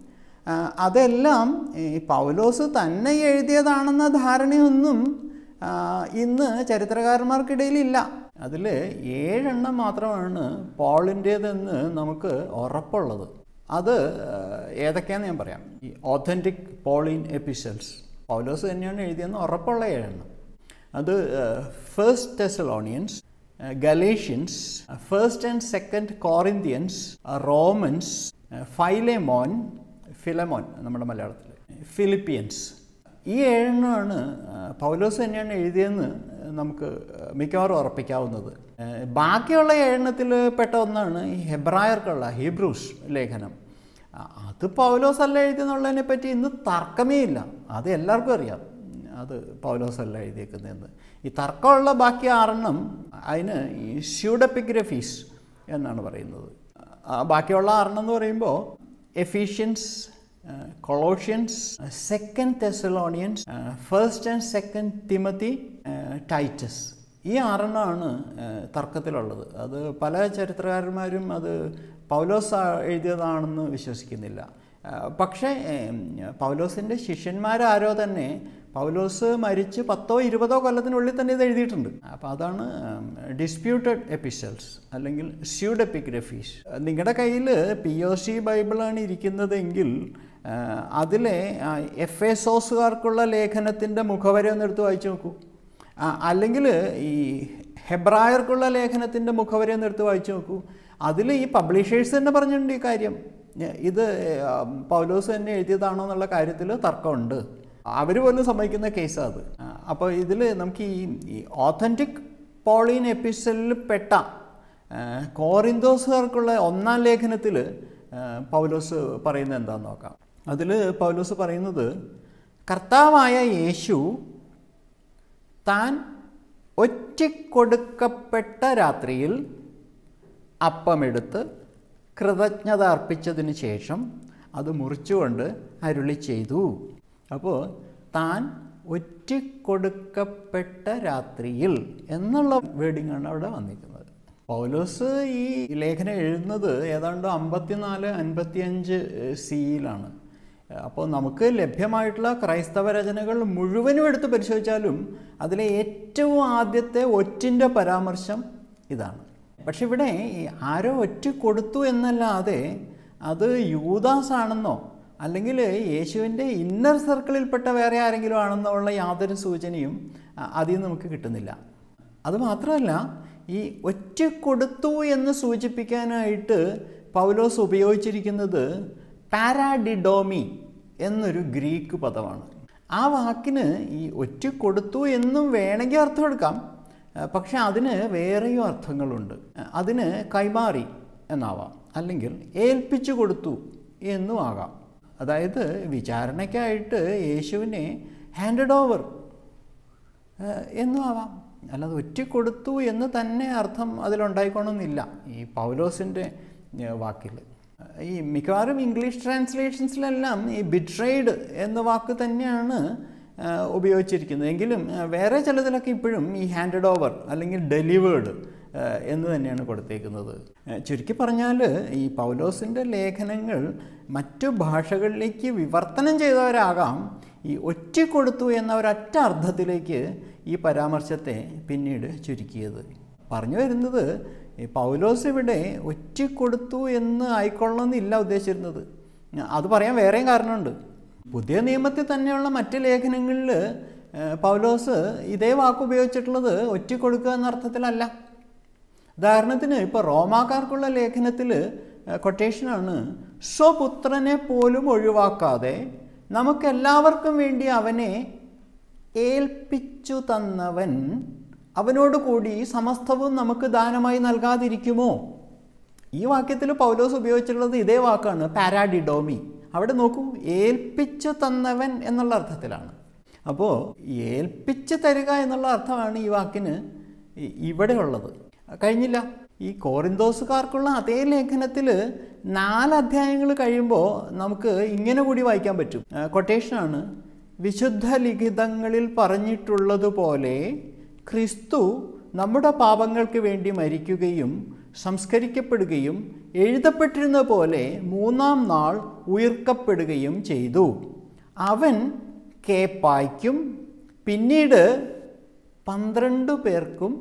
ആ, അതെല്ലാം ഈ പൗലോസ് തന്നെ എഴുതിയതാണെന്ന ധാരണയൊന്നും ആ, ഇന്ന് ചരിത്രകാരന്മാർക്കിടയിലില്ല അതിൽ ഏഴെണ്ണം മാത്രമാണ് പോളിൻ്റേതെന്ന് നമുക്ക് ഉറപ്പുള്ളത് അത് ആ, ഏതൊക്കെയാണെന്ന് ഞാൻ പറയാം ഈ ഓഥൻറ്റിക് പോളിൻ എപ്പിസൽസ് പൗലോസ് തന്നെയാണ് എഴുതിയെന്ന് ഉറപ്പുള്ള ഏഴെണ്ണം അത് first Thessalonians Galatians first and second Corinthians Romans Philemon Philemon നമ്മുടെ മലയാളത്തിൽ ഫിലിപ്പിയൻസ് ഈ ഏഴെണ്ണമാണ് ആ, പൗലോസ് തന്നെയാണ് എഴുതിയെന്ന് നമുക്ക് മിക്കവാറും ഉറപ്പിക്കാവുന്നത് ആ, ബാക്കിയുള്ള ഏഴെണ്ണത്തിൽ പെട്ട ഒന്നാണ് ഈ ഹെബ്രായർക്കുള്ള ഹീബ്രൂസ് ലേഖനം ആ, അത് പൗലോസ് അല്ല എഴുതിയെന്നുള്ളതിനെ പറ്റി ഇന്ന് തർക്കമേ ഇല്ല അത് എല്ലാവർക്കും അറിയാം അത് പൗലോസല്ല എഴുതിയേക്കുന്നതെന്ന് ഈ തർക്കമുള്ള ബാക്കി ആറെണ്ണം അതിന് ഈ സ്യൂഡപ്പിഗ്രഫീസ് എന്നാണ് പറയുന്നത് ആ ബാക്കിയുള്ള ആറെണ്ണം എന്ന് പറയുമ്പോൾ Ephesians Colossians second Thessalonians first and second Timothy Titus ഈ ആറെണ്ണമാണ് ഏഹ്, തർക്കത്തിലുള്ളത് അത് പല ചരിത്രകാരന്മാരും അത് പൗലോസ് ആ- എഴുതിയതാണെന്ന് വിശ്വസിക്കുന്നില്ല ഏഹ്, പക്ഷേ ഏഹ്, പൗലോസിൻ്റെ ശിഷ്യന്മാരാരോ തന്നെ പൗലോസ് മരിച്ച് പത്തോ ഇരുപതോ കൊല്ലത്തിനുള്ളിൽ തന്നെ ഇത് എഴുതിയിട്ടുണ്ട് അപ്പോൾ അതാണ് ഡിസ്പ്യൂട്ടഡ് എപ്പിസൽസ് അല്ലെങ്കിൽ സ്യൂഡ് എപ്പിഗ്രഫീസ് നിങ്ങളുടെ കയ്യിൽ പി ഒ സി ബൈബിളാണ് ഇരിക്കുന്നതെങ്കിൽ ആ, അതിലെ എഫ് എസോസുകാർക്കുള്ള ലേഖനത്തിൻ്റെ മുഖവര ഒന്ന് എടുത്ത് വായിച്ചു നോക്കൂ ആ, അല്ലെങ്കിൽ ഈ ഹെബ്രായർക്കുള്ള ലേഖനത്തിൻ്റെ മുഖവര ഒന്ന് എടുത്ത് വായിച്ചു നോക്കൂ അതിൽ ഈ പബ്ലിഷേഴ്സ് തന്നെ പറഞ്ഞിട്ടുണ്ട് ഈ കാര്യം ഞ- ഇത് ആ, പൗലോസ് തന്നെ എഴുതിയതാണോ എന്നുള്ള കാര്യത്തിൽ തർക്കമുണ്ട് അവർ പോലും സമ്മതിക്കുന്ന കേസാണ് അത് ആ, അപ്പോൾ ഇതിൽ നമുക്ക് ഈ ഈ ഓഥൻറ്റിക് പോളീൻ എപ്പിസോഡിൽ പെട്ട ആ, കോറിന്തോസുകാർക്കുള്ള ഒന്നാം ലേഖനത്തിൽ പൗലോസ് പറയുന്നത് എന്താണെന്ന് നോക്കാം അതിൽ പൗലോസ് പറയുന്നത് കർത്താവായ യേശു താൻ ഒറ്റിക്കൊടുക്കപ്പെട്ട രാത്രിയിൽ അപ്പമെടുത്ത് കൃതജ്ഞത അർപ്പിച്ചതിന് ശേഷം അത് മുറിച്ചുകൊണ്ട് അരുളി ചെയ്തു അപ്പോൾ താൻ ഒറ്റിക്കൊടുക്കപ്പെട്ട രാത്രിയിൽ എന്നുള്ള വേർഡിങ്ങാണ് അവിടെ വന്നിരിക്കുന്നത് പൗലോസ് ഈ ലേഖനം എഴുതുന്നത് ഏതാണ്ട് അമ്പത്തിനാല് അൻപത്തിയഞ്ച് സിയിലാണ് അപ്പോൾ നമുക്ക് ലഭ്യമായിട്ടുള്ള ക്രൈസ്തവ രചനകൾ മുഴുവനും എടുത്ത് പരിശോധിച്ചാലും അതിലെ ഏറ്റവും ആദ്യത്തെ ഒറ്റിൻ്റെ പരാമർശം ഇതാണ് പക്ഷെ ഇവിടെ ഈ ആരോ ഒറ്റ കൊടുത്തു എന്നല്ലാതെ അത് യൂദാസ് ആണെന്നോ അല്ലെങ്കിൽ യേശുവിൻ്റെ ഇന്നർ സർക്കിളിൽപ്പെട്ട വേറെ ആരെങ്കിലും ആണെന്നോ ഉള്ള യാതൊരു സൂചനയും അ- അതിൽ നിന്ന് നമുക്ക് കിട്ടുന്നില്ല അത് മാത്രമല്ല ഈ ഒറ്റ കൊടുത്തു എന്ന് സൂചിപ്പിക്കാനായിട്ട് പൗലോസ് ഉപയോഗിച്ചിരിക്കുന്നത് പാരാഡിഡോമി എന്നൊരു ഗ്രീക്ക് പദമാണ് ആ വാക്കിന് ഈ ഒറ്റ കൊടുത്തു എന്നും വേണമെങ്കിൽ അർത്ഥം എടുക്കാം ആ, പക്ഷെ അതിന് വേറെയും അർത്ഥങ്ങളുണ്ട് ആ, അതിന് കൈമാറി എന്നാവാം അല്ലെങ്കിൽ ഏൽപ്പിച്ചു കൊടുത്തു എന്നും ആകാം അതായത് വിചാരണയ്ക്കായിട്ട് യേശുവിനെ ഹാൻഡഡ് ഓവർ ഏഹ് എന്നും ആവാം അല്ലാതെ ഒറ്റ കൊടുത്തു എന്ന് തന്നെ അർത്ഥം അതിലുണ്ടായിക്കോണമെന്നില്ല ഈ പൗലോസിൻ്റെ ഏഹ് വാക്കിൽ ഈ മിക്കവാറും ഇംഗ്ലീഷ് ട്രാൻസ്ലേഷൻസിലെല്ലാം ഈ ബിട്രൈഡ് എന്ന വാക്ക് തന്നെയാണ് ആ, ഉപയോഗിച്ചിരിക്കുന്നത് എങ്കിലും ആ, വേറെ ചിലതിലൊക്കെ ഇപ്പോഴും ഈ ഹാൻഡഡ് ഓവർ അല്ലെങ്കിൽ ഡെലിവേർഡ് എന്ന് തന്നെയാണ് കൊടുത്തേക്കുന്നത് ആ, ചുരുക്കി പറഞ്ഞാൽ ഈ പൗലോസിൻ്റെ ലേഖനങ്ങൾ മറ്റു ഭാഷകളിലേക്ക് വിവർത്തനം ചെയ്തവരാകാം ഈ ഒറ്റിക്കൊടുത്തു എന്ന ഒരൊറ്റ അർത്ഥത്തിലേക്ക് ഈ പരാമർശത്തെ പിന്നീട് ചുരുക്കിയത് പറഞ്ഞു വരുന്നത് ഈ പൗലോസ് ഇവിടെ ഒറ്റിക്കൊടുത്തു എന്ന് ആയിക്കൊള്ളണമെന്നില്ല ഉദ്ദേശിച്ചിരുന്നത് അത് പറയാൻ വേറെയും കാരണമുണ്ട് പുതിയ നിയമത്തിൽ തന്നെയുള്ള മറ്റ് ലേഖനങ്ങളിൽ ഏഹ്, പൗലോസ് ഇതേ വാക്ക് ഉപയോഗിച്ചിട്ടുള്ളത് ഒറ്റിക്കൊടുക്കുക എന്ന അർത്ഥത്തിലല്ല ഉദാഹരണത്തിന് ഇപ്പോൾ റോമാക്കാർക്കുള്ള ലേഖനത്തിൽ കൊട്ടേഷനാണ് സ്വപുത്രനെ പോലും ഒഴിവാക്കാതെ നമുക്കെല്ലാവർക്കും വേണ്ടി അവനെ ഏൽപ്പിച്ചു തന്നവൻ അവനോട് കൂടി സമസ്തവും നമുക്ക് ദാനമായി നൽകാതിരിക്കുമോ ഈ വാക്യത്തിൽ പൗലോസ് ഉപയോഗിച്ചിട്ടുള്ളത് ഇതേ വാക്കാണ് പാരാഡിഡോമി അവിടെ നോക്കൂ ഏൽപ്പിച്ചു തന്നവൻ എന്നുള്ള അർത്ഥത്തിലാണ് അപ്പോൾ ഏൽപ്പിച്ചു തരിക എന്നുള്ള അർത്ഥമാണ് ഈ വാക്കിന് ഇ- ഇവിടെ ഉള്ളത് കഴിഞ്ഞില്ല ഈ കോറിന്തോസുകാർക്കുള്ള അതേ ലേഖനത്തിൽ നാല് അധ്യായങ്ങൾ കഴിയുമ്പോൾ നമുക്ക് ഇങ്ങനെ കൂടി വായിക്കാൻ പറ്റും കൊട്ടേഷനാണ് വിശുദ്ധ ലിഖിതങ്ങളിൽ പറഞ്ഞിട്ടുള്ളതുപോലെ ക്രിസ്തു നമ്മുടെ പാപങ്ങൾക്ക് വേണ്ടി മരിക്കുകയും സംസ്കരിക്കപ്പെടുകയും എഴുതപ്പെട്ടിരുന്ന പോലെ മൂന്നാം നാൾ ഉയർക്കപ്പെടുകയും ചെയ്തു അവൻ കേപ്പായ്ക്കും പിന്നീട് പന്ത്രണ്ട് പേർക്കും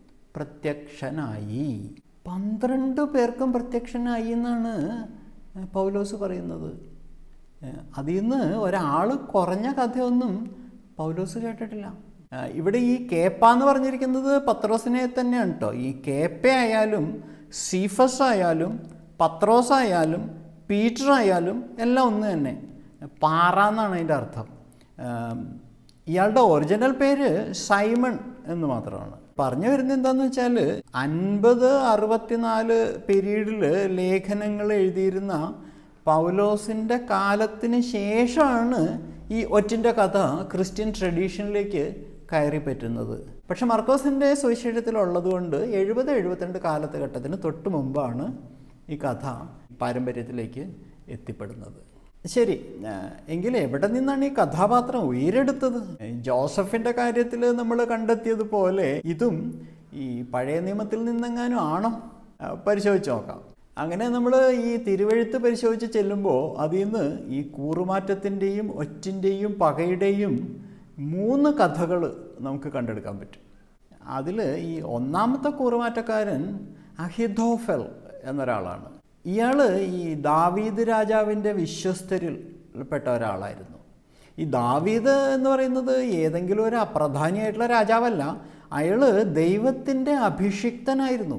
പ്രത്യക്ഷനായി പന്ത്രണ്ട് പേർക്കും പ്രത്യക്ഷനായി എന്നാണ് പൗലോസ് പറയുന്നത് ഏഹ് അതിൽ നിന്ന് ഒരാൾ കുറഞ്ഞ കഥയൊന്നും പൗലോസ് കേട്ടിട്ടില്ല ഏഹ് ഇവിടെ ഈ കേപ്പ എന്ന് പറഞ്ഞിരിക്കുന്നത് പത്രോസിനെ തന്നെയാണ് കേട്ടോ ഈ കേപ്പ ആയാലും സീഫസ് ആയാലും പത്രോസ് ആയാലും പീറ്റർ ആയാലും എല്ലാം ഒന്ന് തന്നെ പാറ എന്നാണ് അതിൻ്റെ അർത്ഥം ഏഹ് ഇയാളുടെ ഒറിജിനൽ പേര് സൈമൺ എന്ന് മാത്രമാണ് പറഞ്ഞു വരുന്നത് എന്താണെന്ന് വെച്ചാൽ അൻപത് അറുപത്തിനാല് പീരീഡിൽ ലേഖനങ്ങൾ എഴുതിയിരുന്ന പൗലോസിൻ്റെ കാലത്തിന് ശേഷമാണ് ഈ ഒറ്റിൻ്റെ കഥ ക്രിസ്ത്യൻ ട്രഡീഷനിലേക്ക് കയറി പറ്റുന്നത് പക്ഷെ മർക്കോസിൻ്റെ സുവിശേഷത്തിലുള്ളത് കൊണ്ട് എഴുപത് എഴുപത്തിരണ്ട് കാലഘട്ടത്തിന് തൊട്ട് മുമ്പാണ് ഈ കഥ പാരമ്പര്യത്തിലേക്ക് എത്തിപ്പെടുന്നത് ശരി ആ, എങ്കിൽ എവിടെ നിന്നാണ് ഈ കഥാപാത്രം ഉയരെടുത്തത് ജോസഫിൻ്റെ കാര്യത്തിൽ നമ്മൾ കണ്ടെത്തിയതുപോലെ ഇതും ഈ പഴയ നിയമത്തിൽ നിന്നെങ്ങാനും ആണോ ആ, പരിശോധിച്ച് നോക്കാം അങ്ങനെ നമ്മൾ ഈ തിരുവഴുത്ത് പരിശോധിച്ച് ചെല്ലുമ്പോൾ അതിൽ നിന്ന് ഈ കൂറുമാറ്റത്തിൻ്റെയും ഒറ്റിൻ്റെയും പകയുടെയും മൂന്ന് കഥകൾ നമുക്ക് കണ്ടെടുക്കാൻ പറ്റും അതിൽ ഈ ഒന്നാമത്തെ കൂറുമാറ്റക്കാരൻ അഹിദോഫൽ എന്നൊരാളാണ് ഇയാൾ ഈ ദാവീദ് രാജാവിൻ്റെ വിശ്വസ്തരിൽ പെട്ട ഒരാളായിരുന്നു ഈ ദാവീദ് എന്ന് പറയുന്നത് ഏതെങ്കിലും ഒരു അപ്രധാനിയായിട്ടുള്ള രാജാവല്ല അയാൾ ദൈവത്തിൻ്റെ അഭിഷിക്തനായിരുന്നു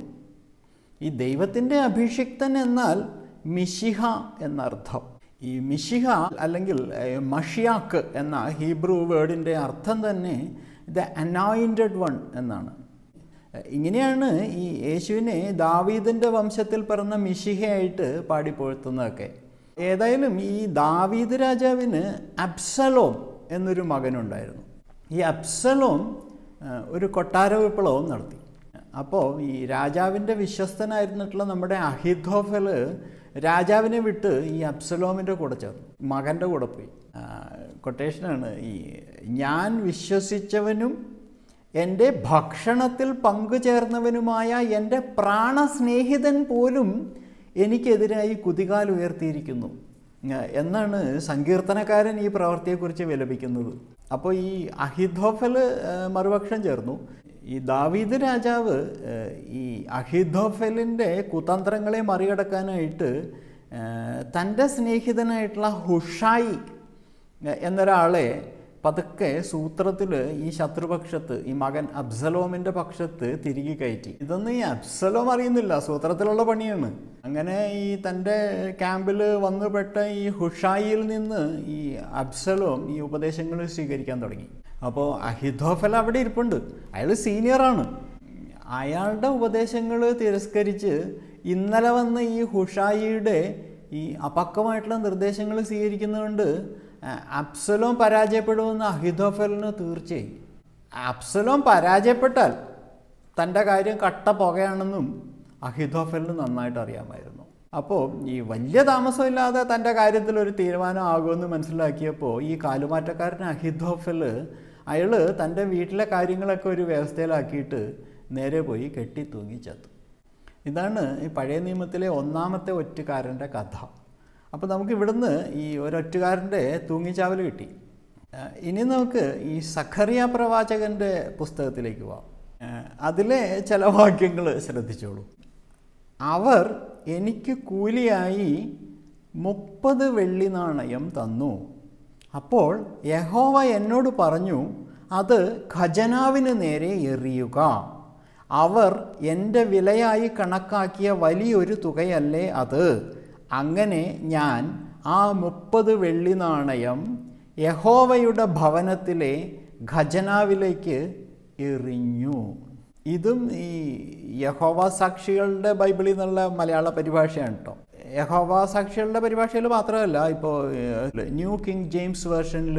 ഈ ദൈവത്തിൻ്റെ അഭിഷിക്തൻ എന്നാൽ മിഷിഹ എന്നർത്ഥം ഈ മിഷിഹ അല്ലെങ്കിൽ ഏഹ്, മഷിയാക്ക് എന്ന ഹീബ്രു വേർഡിൻ്റെ അർത്ഥം തന്നെ ദ അനോയിൻറ്റഡ് വൺ എന്നാണ് ഏഹ്, ഇങ്ങനെയാണ് ഈ യേശുവിനെ ദാവീദിൻ്റെ വംശത്തിൽ പിറന്ന മിഷിഹയായിട്ട് പാടിപ്പോഴ്ത്തുന്നതൊക്കെ ഏതായാലും ഈ ദാവീദ് രാജാവിന് അബ്സലോം എന്നൊരു മകനുണ്ടായിരുന്നു ഈ അബ്സലോം ഏഹ്, ഒരു കൊട്ടാര വിപ്ലവം നടത്തി അപ്പോൾ ഈ രാജാവിൻ്റെ വിശ്വസ്തനായിരുന്നിട്ടുള്ള നമ്മുടെ അഹിദോഫൽ രാജാവിനെ വിട്ട് ഈ അബ്സലോമിൻ്റെ കൂടെ ചേർന്നു മകൻ്റെ കൂടെ പോയി കൊട്ടേഷനാണ് ഈ ഞാൻ വിശ്വസിച്ചവനും എൻ്റെ ഭക്ഷണത്തിൽ പങ്കുചേർന്നവനുമായ എൻ്റെ പ്രാണസ്നേഹിതൻ പോലും എനിക്കെതിരായി കുതികാൽ ഉയർത്തിയിരിക്കുന്നു ഏഹ് എന്നാണ് സങ്കീർത്തനക്കാരൻ ഈ പ്രവൃത്തിയെക്കുറിച്ച് വിലപിക്കുന്നത് അപ്പോൾ ഈ അഹിദോഫൽ ഏഹ് മറുപക്ഷം ചേർന്നു ഈ ദാവീദ് രാജാവ് ഏഹ് ഈ അഹിദോഫലിൻ്റെ കുതന്ത്രങ്ങളെ മറികടക്കാനായിട്ട് ഏഹ് തൻ്റെ സ്നേഹിതനായിട്ടുള്ള ഹുഷായി എന്നൊരാളെ പതുക്കെ സൂത്രത്തിൽ ഈ ശത്രുപക്ഷത്ത് ഈ മകൻ അബ്സലോമിൻ്റെ പക്ഷത്ത് തിരികെ കയറ്റി ഇതൊന്നും ഈ അബ്സലോം അറിയുന്നില്ല സൂത്രത്തിലുള്ള പണിയാണ് അങ്ങനെ ഈ തൻ്റെ ക്യാമ്പിൽ വന്നുപെട്ട ഈ ഹുഷായിയിൽ നിന്ന് ഈ അബ്സലോം ഈ ഉപദേശങ്ങൾ സ്വീകരിക്കാൻ തുടങ്ങി അപ്പോൾ അഹിദോഫൽ അവിടെ ഇരിപ്പുണ്ട് അയാൾ സീനിയറാണ് അയാളുടെ ഉപദേശങ്ങൾ തിരസ്കരിച്ച് ഇന്നലെ വന്ന ഈ ഹുഷായിയുടെ ഈ അപക്വമായിട്ടുള്ള നിർദ്ദേശങ്ങൾ സ്വീകരിക്കുന്നതുകൊണ്ട് അബ്സലോം പരാജയപ്പെടുമെന്ന് അഹിദോഫലിന് തീർച്ചയായും അബ്സലോം പരാജയപ്പെട്ടാൽ തൻ്റെ കാര്യം കട്ട പുകയാണെന്നും അഹിദോഫലിന് നന്നായിട്ട് അറിയാമായിരുന്നു അപ്പോൾ ഈ വലിയ താമസമില്ലാതെ തൻ്റെ കാര്യത്തിൽ ഒരു തീരുമാനം ആകുമെന്ന് മനസ്സിലാക്കിയപ്പോൾ ഈ കാലുമാറ്റക്കാരൻ അഹിദോഫൽ അയാൾ തൻ്റെ വീട്ടിലെ കാര്യങ്ങളൊക്കെ ഒരു വ്യവസ്ഥയിലാക്കിയിട്ട് നേരെ പോയി കെട്ടി തൂങ്ങി ചത്തു ഇതാണ് ഈ പഴയ നിയമത്തിലെ ഒന്നാമത്തെ ഒറ്റുകാരൻ്റെ കഥ അപ്പോൾ നമുക്ക് ഇവിടുന്ന് ഈ ഒരൊറ്റുകാരൻ്റെ തൂങ്ങിച്ചാവൽ കിട്ടി ആ, ഇനി നമുക്ക് ഈ സഖറിയ പ്രവാചകൻ്റെ പുസ്തകത്തിലേക്ക് പോവാം ആ, അതിലെ ചില വാക്യങ്ങൾ ശ്രദ്ധിച്ചോളൂ അവർ എനിക്ക് കൂലിയായി മുപ്പത് വെള്ളി നാണയം തന്നു അപ്പോൾ യഹോവ എന്നോട് പറഞ്ഞു അത് ഖജനാവിന് നേരെ എറിയുക അവർ എൻ്റെ വിലയായി കണക്കാക്കിയ വലിയൊരു തുകയല്ലേ അത് അങ്ങനെ ഞാൻ ആ മുപ്പത് വെള്ളി നാണയം യഹോവയുടെ ഭവനത്തിലെ ഖജനാവിലേക്ക് എറിഞ്ഞു ഇതും ഈ യഹോവ സാക്ഷികളുടെ ബൈബിളിൽ നിന്നുള്ള മലയാള പരിഭാഷയാണ് കേട്ടോ യഹോവ സാക്ഷികളുടെ പരിഭാഷയിൽ മാത്രമല്ല ഇപ്പോൾ ന്യൂ കിങ് ജെയിംസ് വേർഷനിൽ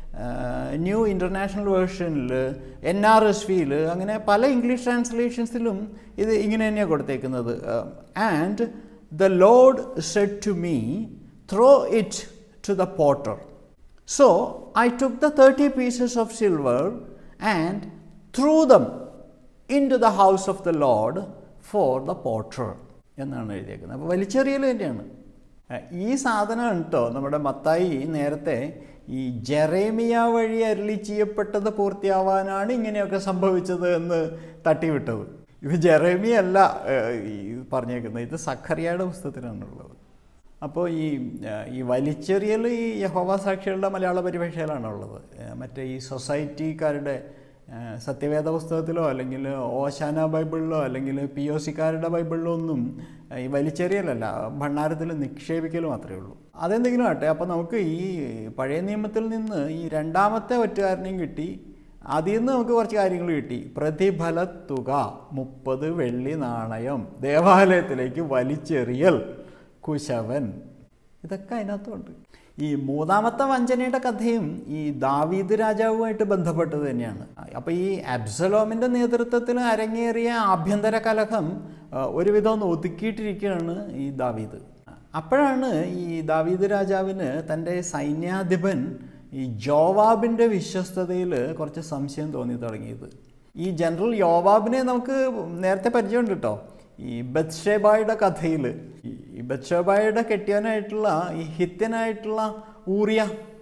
ന്യൂ ഇൻ്റർനാഷണൽ വേർഷനിൽ എൻ ആർ എസ് വിയിൽ അങ്ങനെ പല ഇംഗ്ലീഷ് ട്രാൻസ്ലേഷൻസിലും ഇത് ഇങ്ങനെ തന്നെയാണ് കൊടുത്തേക്കുന്നത് and the Lord said to me throw it to the potter So I took the 30 pieces of silver and threw them into the house of the Lord for the potter എന്നാണ് എഴുതിയേക്കുന്നത് അപ്പോൾ വലിച്ചെറിയൽ തന്നെയാണ് ഏഹ് ഈ സാധനമാണ് കേട്ടോ നമ്മുടെ മത്തായി നേരത്തെ ഈ ജെറേമിയ വഴി അരളി ചെയ്യപ്പെട്ടത് പൂർത്തിയാവാനാണ് ഇങ്ങനെയൊക്കെ സംഭവിച്ചത് എന്ന് തട്ടിവിട്ടത് ഇത് ജെറേമിയ അല്ല ഏഹ് ഈ പറഞ്ഞേക്കുന്നത് ഇത് സഖറിയയുടെ പുസ്തകത്തിലാണുള്ളത് അപ്പോൾ ഈ ആ, ഈ വലിച്ചെറിയൽ ഈ യഹോവ സാക്ഷികളുടെ മലയാള പരിഭാഷയിലാണ് ഉള്ളത് ആ, മറ്റേ ഈ സൊസൈറ്റിക്കാരുടെ ആ, സത്യവേദ പുസ്തകത്തിലോ അല്ലെങ്കിൽ ഓശാന ബൈബിളിലോ അല്ലെങ്കിൽ പി ഒ സിക്കാരുടെ ബൈബിളിലോ ഒന്നും ആ, ഈ വലിച്ചെറിയലല്ല ഭണ്ണാരത്തിൽ നിക്ഷേപിക്കൽ മാത്രമേ ഉള്ളൂ അതെന്തെങ്കിലും ആട്ടെ അപ്പോൾ നമുക്ക് ഈ പഴയ നിയമത്തിൽ നിന്ന് ഈ രണ്ടാമത്തെ ഒറ്റുകാരനെയും കിട്ടി അതിൽ നിന്ന് നമുക്ക് കുറച്ച് കാര്യങ്ങൾ കിട്ടി പ്രതിഫല തുക മുപ്പത് വെള്ളി നാണയം ദേവാലയത്തിലേക്ക് വലിച്ചെറിയൽ കുശവൻ ഇതൊക്കെ അതിനകത്തുണ്ട് ഈ മൂന്നാമത്തെ വഞ്ചനയുടെ കഥയും ഈ ദാവീദ് രാജാവുമായിട്ട് ബന്ധപ്പെട്ടത് തന്നെയാണ് അപ്പോൾ ഈ അബ്സലോമിൻ്റെ നേതൃത്വത്തിൽ അരങ്ങേറിയ ആഭ്യന്തര കലഹം ആ, ഒരുവിധം ഒന്ന് ഒതുക്കിയിട്ടിരിക്കുകയാണ് ഈ ദാവീദ് അപ്പോഴാണ് ഈ ദാവീദ് രാജാവിന് തൻ്റെ സൈന്യാധിപൻ ഈ ജോവാബിൻ്റെ വിശ്വസ്തതയിൽ കുറച്ച് സംശയം തോന്നി തുടങ്ങിയത് ഈ ജനറൽ യോവാബിനെ നമുക്ക് നേരത്തെ പരിചയമുണ്ട് കേട്ടോ ഈ ബത്ഷേബായുടെ കഥയിൽ ഈ ബത്ഷേബായുടെ കെട്ടിയവനായിട്ടുള്ള ഈ ഹിത്യനായിട്ടുള്ള ഊറിയ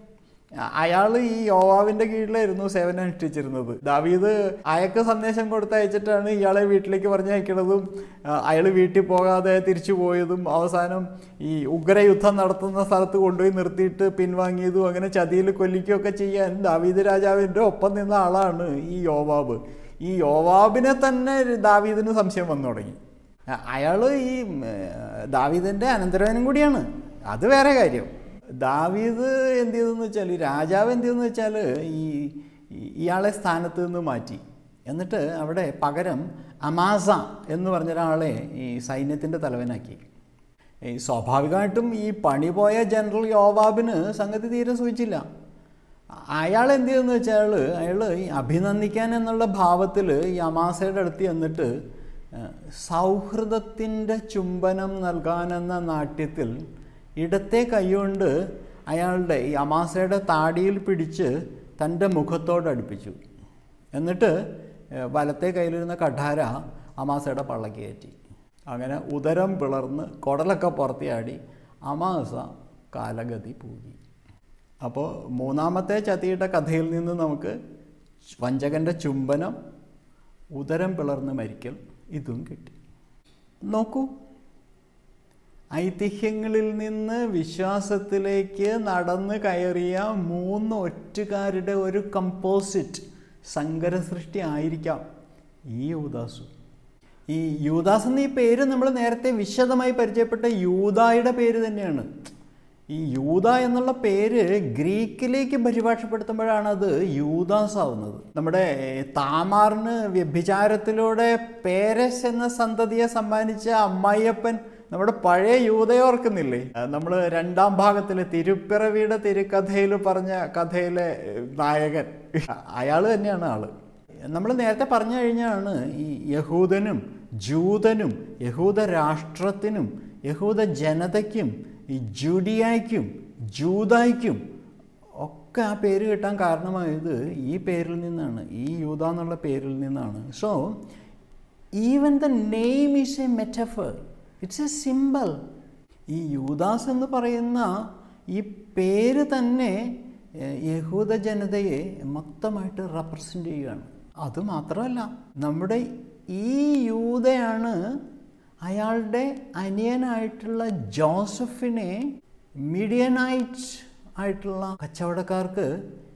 അയാൾ ഈ യോവാവിൻ്റെ കീഴിലായിരുന്നു സേവനം അനുഷ്ഠിച്ചിരുന്നത് ദാവീദ് അയക്ക് സന്ദേശം കൊടുത്തയച്ചിട്ടാണ് ഇയാളെ വീട്ടിലേക്ക് പറഞ്ഞയക്കണതും അയാൾ വീട്ടിൽ പോകാതെ തിരിച്ചു പോയതും അവസാനം ഈ ഉഗ്രയുദ്ധം നടത്തുന്ന സ്ഥലത്ത് കൊണ്ടുപോയി നിർത്തിയിട്ട് പിൻവാങ്ങിയതും അങ്ങനെ ചതിയിൽ കൊല്ലിക്കുകയൊക്കെ ചെയ്യാൻ ദാവീദ് രാജാവിൻ്റെ ഒപ്പം നിന്ന ആളാണ് ഈ യോവാബ് ഈ യോവാബിനെ തന്നെ ദാവീദിന് സംശയം വന്നു തുടങ്ങി അയാൾ ഈ ഉം, ദാവീദിൻ്റെ അനന്തരവനും കൂടിയാണ് അത് വേറെ കാര്യം ദാവീദ് എന്ത് ചെയ്തെന്ന് വെച്ചാൽ ഈ രാജാവ് എന്ത് ചെയ്തെന്ന് വെച്ചാൽ ഈ ഈ- ഇയാളെ സ്ഥാനത്ത് നിന്ന് മാറ്റി എന്നിട്ട് അവിടെ പകരം അമാസ എന്ന് പറഞ്ഞ ഒരാളെ ഈ സൈന്യത്തിൻ്റെ തലവനാക്കി ഈ സ്വാഭാവികമായിട്ടും ഈ പണി പോയ ജനറൽ യോവാബിന് സംഗതി തീരെ സൂചിച്ചില്ല അയാൾ എന്ത് ചെയ്തെന്ന് വെച്ചാൽ അയാൾ ഈ അഭിനന്ദിക്കാൻ എന്നുള്ള ഭാവത്തിൽ ഈ അമാസയുടെ അടുത്ത് ചെന്നിട്ട് ഏഹ്, സൗഹൃദത്തിൻ്റെ ചുംബനം നൽകാനെന്ന നാട്യത്തിൽ ഇടത്തെ കൈകൊണ്ട് അയാളുടെ ഈ അമാസയുടെ താടിയിൽ പിടിച്ച് തൻ്റെ മുഖത്തോട് അടുപ്പിച്ചു എന്നിട്ട് ഏഹ്, വലത്തെ കയ്യിലിരുന്ന കഠാര അമാസയുടെ പള്ളക്ക് കയറ്റി അങ്ങനെ ഉദരം പിളർന്ന് കുടലൊക്കെ പുറത്തിയാടി അമാസ കാലഗതി പൂകി അപ്പോൾ മൂന്നാമത്തെ ചതിയുടെ കഥയിൽ നിന്ന് നമുക്ക് വഞ്ചകൻ്റെ ചുംബനം ഉദരം പിളർന്ന് മരിക്കൽ ഇതും കിട്ടി നോക്കൂ ഐതിഹ്യങ്ങളിൽ നിന്ന് വിശ്വാസത്തിലേക്ക് നടന്ന് കയറിയ മൂന്ന് ഒറ്റുകാരുടെ ഒരു കമ്പോസിറ്റ് സങ്കര സൃഷ്ടി ആയിരിക്കാം ഈ യൂദാസു ഈ യൂദാസ് എന്ന ഈ പേര് നമ്മൾ നേരത്തെ വിശദമായി പരിചയപ്പെട്ട യൂദായുടെ പേര് തന്നെയാണ് ഈ യൂദ എന്നുള്ള പേര് ഗ്രീക്കിലേക്ക് പരിഭാഷപ്പെടുത്തുമ്പോഴാണ് അത് യൂദാസ് ആവുന്നത് നമ്മുടെ താമാറിന് വ്യഭിചാരത്തിലൂടെ പേരസ് എന്ന സന്തതിയെ സമ്മാനിച്ച അമ്മായിയപ്പൻ നമ്മുടെ പഴയ യൂതയെ ഓർക്കുന്നില്ലേ നമ്മൾ രണ്ടാം ഭാഗത്തിലെ തിരുപ്പിറവിയുടെ തിരുക്കഥയിൽ പറഞ്ഞ കഥയിലെ നായകൻ അയാൾ തന്നെയാണ് ആള് നമ്മൾ നേരത്തെ പറഞ്ഞു കഴിഞ്ഞാണ് ഈ യഹൂദനും ജൂതനും യഹൂദ രാഷ്ട്രത്തിനും യഹൂദ ജനതയ്ക്കും ഈ ജൂഡിയായ്ക്കും ജൂതായ്ക്കും ഒക്കെ ആ പേര് കിട്ടാൻ കാരണമായത് ഈ പേരിൽ നിന്നാണ് ഈ യൂത എന്നുള്ള പേരിൽ നിന്നാണ് so even the name is a metaphor it's a simple ഈ യൂദാസ് എന്ന് പറയുന്ന ഈ പേര് തന്നെ ഏഹ്, യഹൂദ ജനതയെ മൊത്തമായിട്ട് റെപ്രസെൻ്റ് ചെയ്യുകയാണ് അതുമാത്രമല്ല നമ്മുടെ ഈ യൂതയാണ് അയാളുടെ അനിയനായിട്ടുള്ള ജോസഫിനെ മീഡിയനൈറ്റ് ആയിട്ടുള്ള കച്ചവടക്കാർക്ക്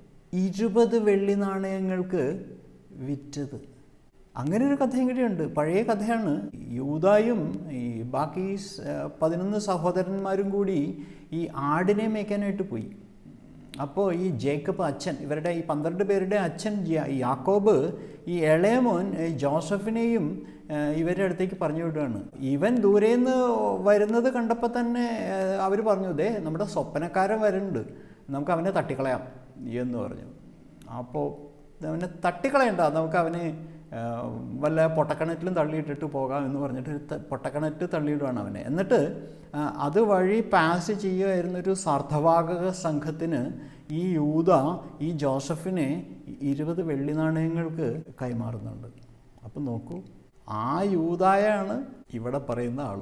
ഇരുപത് വെള്ളി നാണയങ്ങൾക്ക് വിറ്റത് അങ്ങനെ ഒരു കഥയും കൂടിയുണ്ട് പഴയ കഥയാണ് യൂതായും ഈ ബാക്കി സ്- പതിനൊന്ന് സഹോദരന്മാരും കൂടി ഈ ആടിനെ മേയ്ക്കാനായിട്ട് പോയി അപ്പോൾ ഈ ജേക്കബ് അച്ഛൻ ഇവരുടെ ഈ പന്ത്രണ്ട് പേരുടെ അച്ഛൻ യാ- യാക്കോബ് ഈ ഇളയമോൻ ഈ ജോസഫിനെയും ഏഹ്, ഇവരുടെ അടുത്തേക്ക് പറഞ്ഞു വിടുകയാണ് ഇവൻ ദൂരെ നിന്ന് വരുന്നത് കണ്ടപ്പോൾ തന്നെ അവർ പറഞ്ഞു ദേ നമ്മുടെ സ്വപ്നക്കാരൻ വരുന്നുണ്ട് നമുക്ക് അവനെ തട്ടിക്കളയാം എന്ന് പറഞ്ഞു അപ്പോൾ അവനെ തട്ടിക്കളയണ്ട നമുക്ക് അവനെ ആ, വല്ല പൊട്ടക്കിണറ്റിലും തള്ളിയിട്ടിട്ട് പോകാം എന്ന് പറഞ്ഞിട്ട് ഒരു ത- പൊട്ടക്കിണറ്റ് തള്ളിയിടുവാണ് അവനെ എന്നിട്ട് ആ, അതുവഴി പാസ് ചെയ്യുമായിരുന്നൊരു സാർദ്ധവാഹക സംഘത്തിന് ഈ യൂത ഈ ജോസഫിനെ ഇരുപത് വെള്ളി നാണയങ്ങൾക്ക് കൈമാറുന്നുണ്ട് അപ്പം നോക്കൂ ആ യൂതായാണ് ഇവിടെ പറയുന്ന ആൾ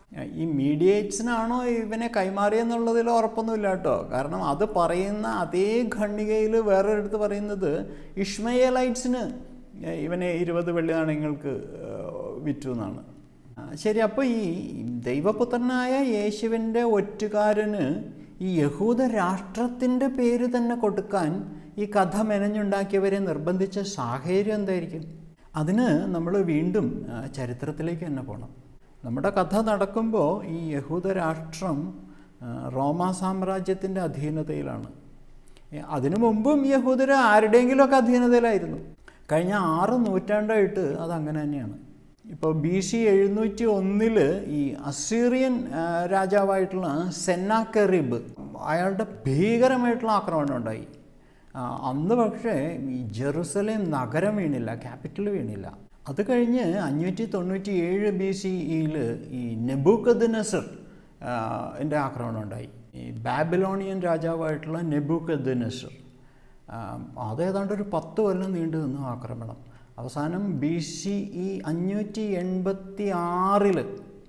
ഈ മീഡിയേറ്റ്സിനാണോ ഇവനെ കൈമാറിയെന്നുള്ളതിൽ ഉറപ്പൊന്നുമില്ല കേട്ടോ കാരണം അത് പറയുന്ന അതേ ഖണ്ഡികയിൽ വേറൊരിടത്ത് പറയുന്നത് ഇഷ്മയലൈറ്റ്സിന് ഇവനെ ഇരുപത് വെള്ളി നാണയങ്ങൾക്ക് ഏഹ്, വിറ്റു എന്നാണ് ആ, ശരി അപ്പോൾ ഈ ദൈവപുത്രനായ യേശുവിൻ്റെ ഒറ്റുകാരന് ഈ യഹൂദ രാഷ്ട്രത്തിൻ്റെ പേര് തന്നെ കൊടുക്കാൻ ഈ കഥ മെനഞ്ഞുണ്ടാക്കിയവരെ നിർബന്ധിച്ച സാഹചര്യം എന്തായിരിക്കും അതിന് നമ്മൾ വീണ്ടും ആ, ചരിത്രത്തിലേക്ക് തന്നെ പോകണം നമ്മുടെ കഥ നടക്കുമ്പോൾ ഈ യഹൂദ രാഷ്ട്രം ആ, റോമാ സാമ്രാജ്യത്തിൻ്റെ അധീനതയിലാണ് ഏ, അതിനു മുമ്പും യഹൂദർ ആരുടെയെങ്കിലുമൊക്കെ അധീനതയിലായിരുന്നു കഴിഞ്ഞ ആറ് നൂറ്റാണ്ടായിട്ട് അത് അങ്ങനെ തന്നെയാണ് ഇപ്പോൾ ബി സി എഴുന്നൂറ്റി ഒന്നിൽ ഈ അസീറിയൻ ആ, രാജാവായിട്ടുള്ള സെന്നാക്കറിബ് അയാളുടെ ഭീകരമായിട്ടുള്ള ആക്രമണം ഉണ്ടായി ആ, അന്ന് പക്ഷേ ഈ ജെറുസലേം നഗരം വീണില്ല ക്യാപിറ്റൽ വീണില്ല അത് കഴിഞ്ഞ് അഞ്ഞൂറ്റി തൊണ്ണൂറ്റി ഏഴ് ബി സി ഇയിൽ ഈ നെബൂക്കദ്നസർ എൻ്റെ ആക്രമണം ഉണ്ടായി ഈ ബാബിലോണിയൻ രാജാവായിട്ടുള്ള നെബൂക്കദ്നസർ അത് ഏതാണ്ട് ഒരു പത്ത് കൊല്ലം നീണ്ടു നിന്നു ആക്രമണം അവസാനം ബി സി ഇ അഞ്ഞൂറ്റി എൺപത്തി ആറിൽ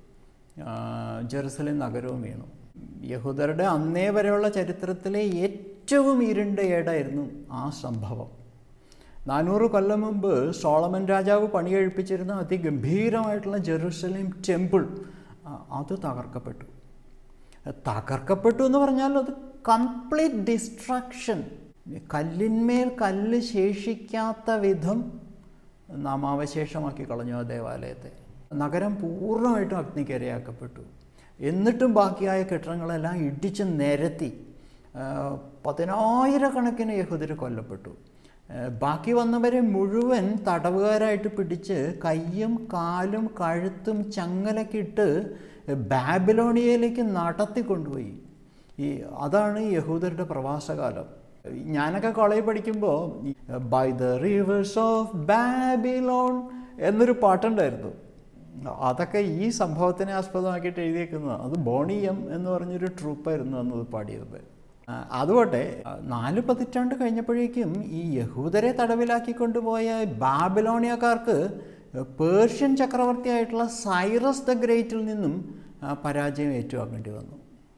ജെറുസലേം നഗരവും വീണു യഹൂദരുടെ അന്നേ വരെയുള്ള ചരിത്രത്തിലെ ഏറ്റവും ഇരുണ്ട ഏടായിരുന്നു ആ സംഭവം നാനൂറ് കൊല്ലം മുമ്പ് സോളമൻ രാജാവ് പണി കഴിപ്പിച്ചിരുന്ന അതിഗംഭീരമായിട്ടുള്ള ജെറുസലേം ടെമ്പിൾ ആ, അത് തകർക്കപ്പെട്ടു തകർക്കപ്പെട്ടു എന്ന് പറഞ്ഞാൽ അത് കംപ്ലീറ്റ് ഡിസ്ട്രക്ഷൻ കല്ലിന്മേൽ കല്ല് ശേഷിക്കാത്ത വിധം നാമാവശേഷമാക്കി കളഞ്ഞു ആ ദേവാലയത്തെ നഗരം പൂർണ്ണമായിട്ടും അഗ്നിക്കിരയാക്കപ്പെട്ടു എന്നിട്ടും ബാക്കിയായ കെട്ടിടങ്ങളെല്ലാം ഇടിച്ച് നിരത്തി ആ, പതിനായിരക്കണക്കിന് യഹൂദർ കൊല്ലപ്പെട്ടു ആ, ബാക്കി വന്നവരെ മുഴുവൻ തടവുകാരായിട്ട് പിടിച്ച് കയ്യും കാലും കഴുത്തും ചങ്ങലക്കിട്ട് ബാബിലോണിയയിലേക്ക് നടത്തിക്കൊണ്ടുപോയി ഈ അതാണ് യഹൂദരുടെ പ്രവാസകാലം ഞാനൊക്കെ കോളേജിൽ പഠിക്കുമ്പോൾ by the rivers of Babylon എന്നൊരു പാട്ടുണ്ടായിരുന്നു അതൊക്കെ ഈ സംഭവത്തിനെ ആസ്പദമാക്കിയിട്ട് എഴുതിയേക്കുന്നതാണ് അത് ബോണിയം എന്ന് പറഞ്ഞൊരു ട്രൂപ്പായിരുന്നു അന്നത് പാടിയത് ആ, അതുപോട്ടെ ആ, നാല് പതിറ്റാണ്ട് കഴിഞ്ഞപ്പോഴേക്കും ഈ യഹൂദരെ തടവിലാക്കി കൊണ്ടുപോയ ബാബിലോണിയക്കാർക്ക് പേർഷ്യൻ ചക്രവർത്തിയായിട്ടുള്ള സൈറസ് ദ ഗ്രേറ്റിൽ നിന്നും ആ, പരാജയം ഏറ്റുവാങ്ങേണ്ടി വന്നു